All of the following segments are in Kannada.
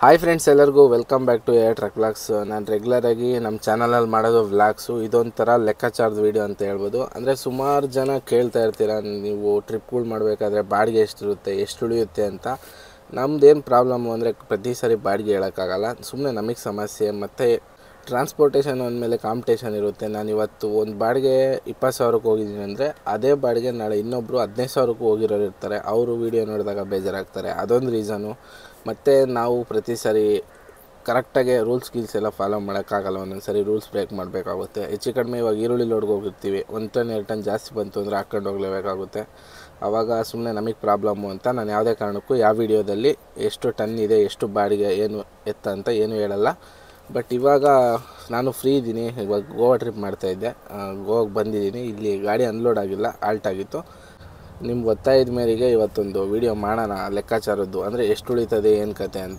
ಹಾಯ್ ಫ್ರೆಂಡ್ಸ್ ಎಲ್ಲರಿಗೂ welcome back to air truck vlogs ನಾನು ರೆಗ್ಯುಲರಾಗಿ ನಮ್ಮ ಚಾನಲಲ್ಲಿ ಮಾಡೋದು ವ್ಲಾಗ್ಸು ಇದೊಂಥರ ಲೆಕ್ಕಾಚಾರದ ವೀಡಿಯೋ ಅಂತ ಹೇಳ್ಬೋದು ಅಂದರೆ ಸುಮಾರು ಜನ ಕೇಳ್ತಾ ಇರ್ತೀರ ನೀವು ಟ್ರಿಪ್ಗಳು ಮಾಡಬೇಕಾದ್ರೆ ಬಾಡಿಗೆ ಎಷ್ಟಿರುತ್ತೆ ಎಷ್ಟು ಉಳಿಯುತ್ತೆ ಅಂತ ನಮ್ದೇನು ಪ್ರಾಬ್ಲಮ್ಮು ಅಂದರೆ ಪ್ರತಿ ಸರಿ ಬಾಡಿಗೆ ಹೇಳೋಕ್ಕಾಗಲ್ಲ ಸುಮ್ಮನೆ ನಮಗೆ ಸಮಸ್ಯೆ ಮತ್ತು ಟ್ರಾನ್ಸ್ಪೋರ್ಟೇಷನ್ ಅಂದಮೇಲೆ ಕಾಂಪಿಟೇಷನ್ ಇರುತ್ತೆ ನಾನು ಇವತ್ತು ಒಂದು ಬಾಡಿಗೆ ಇಪ್ಪತ್ತು ಸಾವಿರಕ್ಕೆ ಹೋಗಿದ್ದೀನಿ ಅಂದರೆ ಅದೇ ಬಾಡಿಗೆ ನಾಳೆ ಇನ್ನೊಬ್ಬರು ಹದಿನೈದು ಸಾವಿರಕ್ಕೂ ಹೋಗಿರೋರು ಇರ್ತಾರೆ ಅವರು ವೀಡಿಯೋ ನೋಡಿದಾಗ ಬೇಜಾರಾಗ್ತಾರೆ ಅದೊಂದು ರೀಸನು ಮತ್ತು ನಾವು ಪ್ರತಿ ಸರಿ ಕರೆಕ್ಟಾಗಿ ರೂಲ್ಸ್ ಗೀಲ್ಸ್ ಎಲ್ಲ ಫಾಲೋ ಮಾಡೋಕ್ಕಾಗಲ್ಲ ಒಂದೊಂದು ಸರಿ ರೂಲ್ಸ್ ಬ್ರೇಕ್ ಮಾಡಬೇಕಾಗುತ್ತೆ ಹೆಚ್ಚು ಕಡಿಮೆ ಇವಾಗ ಈರುಳ್ಳಿ ಲೋಡ್ಗೆ ಹೋಗಿರ್ತೀವಿ ಒಂದು ಟನ್ ಎರಡು ಟನ್ ಜಾಸ್ತಿ ಬಂತು ಅಂದರೆ ಹಾಕ್ಕೊಂಡು ಹೋಗಲೇಬೇಕಾಗುತ್ತೆ ಆವಾಗ ಸುಮ್ಮನೆ ನಮಗೆ ಪ್ರಾಬ್ಲಮ್ಮು ಅಂತ ನಾನು ಯಾವುದೇ ಕಾರಣಕ್ಕೂ ಯಾವ ವಿಡಿಯೋದಲ್ಲಿ ಎಷ್ಟು ಟನ್ ಇದೆ ಎಷ್ಟು ಬಾಡಿಗೆ ಏನು ಎತ್ತ ಅಂತ ಏನು ಹೇಳಲ್ಲ ಬಟ್ ಇವಾಗ ನಾನು ಫ್ರೀ ಇದ್ದೀನಿ ಇವಾಗ ಗೋವಾ ಟ್ರಿಪ್ ಮಾಡ್ತಾಯಿದ್ದೆ ಗೋವಾಗೆ ಬಂದಿದ್ದೀನಿ ಇಲ್ಲಿ ಗಾಡಿ ಅನ್ಲೋಡ್ ಆಗಿಲ್ಲ ಆಲ್ಟ್ ಆಗಿತ್ತು ನಿಮ್ಗೆ ಗೊತ್ತಾಯಿದ ಮೇರೆಗೆ ಇವತ್ತೊಂದು ವಿಡಿಯೋ ಮಾಡೋಣ ಲೆಕ್ಕಾಚಾರದ್ದು ಅಂದರೆ ಎಷ್ಟು ಉಳಿತದೆ ಏನು ಕತೆ ಅಂತ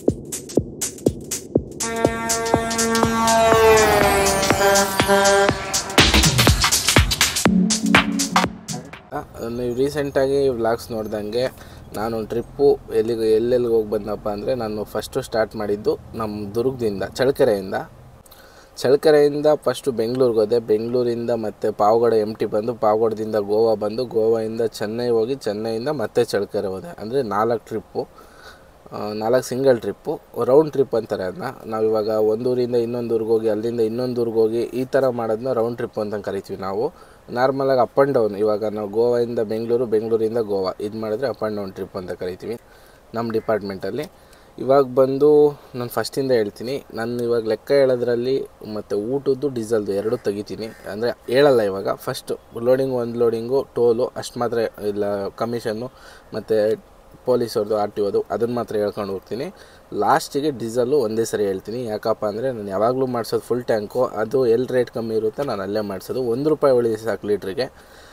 ಆ, ನೀವು ರೀಸೆಂಟಾಗಿ ವ್ಲಾಗ್ಸ್ ನೋಡ್ದಂಗೆ ನಾನು ಟ್ರಿಪ್ಪು ಎಲ್ಲಿಗೆ ಎಲ್ಲೆಲ್ಲಿಗೆ ಹೋಗಿ ಬಂದಪ್ಪ ಅಂದರೆ ನಾನು ಫಸ್ಟು ಸ್ಟಾರ್ಟ್ ಮಾಡಿದ್ದು ನಮ್ಮ ದುರ್ಗದಿಂದ ಚಳ್ಳಕೆರೆಯಿಂದ ಚಳ್ಳಕೆರೆಯಿಂದ ಫಸ್ಟು ಬೆಂಗಳೂರಿಗೆ ಹೋದೆ ಬೆಂಗಳೂರಿಂದ ಮತ್ತೆ ಪಾವಗಡ ಎಮ್ ಟಿ ಬಂದು ಪಾವಗಡದಿಂದ ಗೋವಾ ಬಂದು ಗೋವಾಯಿಂದ ಚೆನ್ನೈ ಹೋಗಿ ಚೆನ್ನೈಯಿಂದ ಮತ್ತೆ ಚಳ್ಳಕೆರೆ ಹೋದೆ ಅಂದರೆ ನಾಲ್ಕು ಟ್ರಿಪ್ಪು ನಾಲ್ಕು ಸಿಂಗಲ್ ಟ್ರಿಪ್ಪು ರೌಂಡ್ ಟ್ರಿಪ್ ಅಂತಾರೆ ಅದನ್ನ ನಾವಿವಾಗ ಒಂದು ಊರಿಂದ ಇನ್ನೊಂದು ಊರಿಗೆ ಹೋಗಿ ಅಲ್ಲಿಂದ ಇನ್ನೊಂದು ಊರಿಗೆ ಹೋಗಿ ಈ ಥರ ಮಾಡೋದನ್ನ ರೌಂಡ್ ಟ್ರಿಪ್ ಅಂತ ಕರಿತೀವಿ ನಾವು ನಾರ್ಮಲಾಗಿ ಅಪ್ ಆ್ಯಂಡ್ ಡೌನ್ ಇವಾಗ ನಾವು ಗೋವಾಯಿಂದ ಬೆಂಗಳೂರು ಬೆಂಗಳೂರಿಂದ ಗೋವಾ ಇದು ಮಾಡಿದ್ರೆ ಅಪ್ ಆ್ಯಂಡ್ ಡೌನ್ ಟ್ರಿಪ್ ಅಂತ ಕರಿತೀವಿ ನಮ್ಮ ಡಿಪಾರ್ಟ್ಮೆಂಟಲ್ಲಿ ಇವಾಗ ಬಂದು ನಾನು ಫಸ್ಟಿಂದ ಹೇಳ್ತೀನಿ ನಾನು ಇವಾಗ ಲೆಕ್ಕ ಹೇಳೋದ್ರಲ್ಲಿ ಮತ್ತು ಊಟದ್ದು ಡೀಸೆಲ್ದು ಎರಡೂ ತೆಗಿತೀನಿ ಅಂದರೆ ಹೇಳಲ್ಲ ಇವಾಗ ಫಸ್ಟು ಲೋಡಿಂಗು ಒಂದು ಲೋಡಿಂಗು ಟೋಲು ಅಷ್ಟು ಮಾತ್ರ ಇಲ್ಲ ಕಮಿಷನ್ನು ಮತ್ತು ಪೊಲೀಸವ್ರದ್ದು ಆರ್ ಟಿ ಒದು ಅದನ್ನು ಮಾತ್ರ ಹೇಳ್ಕೊಂಡು ಹೋಗ್ತೀನಿ ಲಾಸ್ಟಿಗೆ ಡೀಸೆಲ್ಲು ಒಂದೇ ಸರಿ ಹೇಳ್ತೀನಿ ಯಾಕಪ್ಪ ಅಂದರೆ ನಾನು ಯಾವಾಗಲೂ ಮಾಡಿಸೋದು ಫುಲ್ ಟ್ಯಾಂಕು ಅದು ಎಲ್ಲಿ ರೇಟ್ ಕಮ್ಮಿ ಇರುತ್ತೆ ನಾನು ಅಲ್ಲೇ ಮಾಡಿಸೋದು ಒಂದು ರೂಪಾಯಿ ಉಳಿಸಿ ಸಾಕು ಲೀಟ್ರಿಗೆ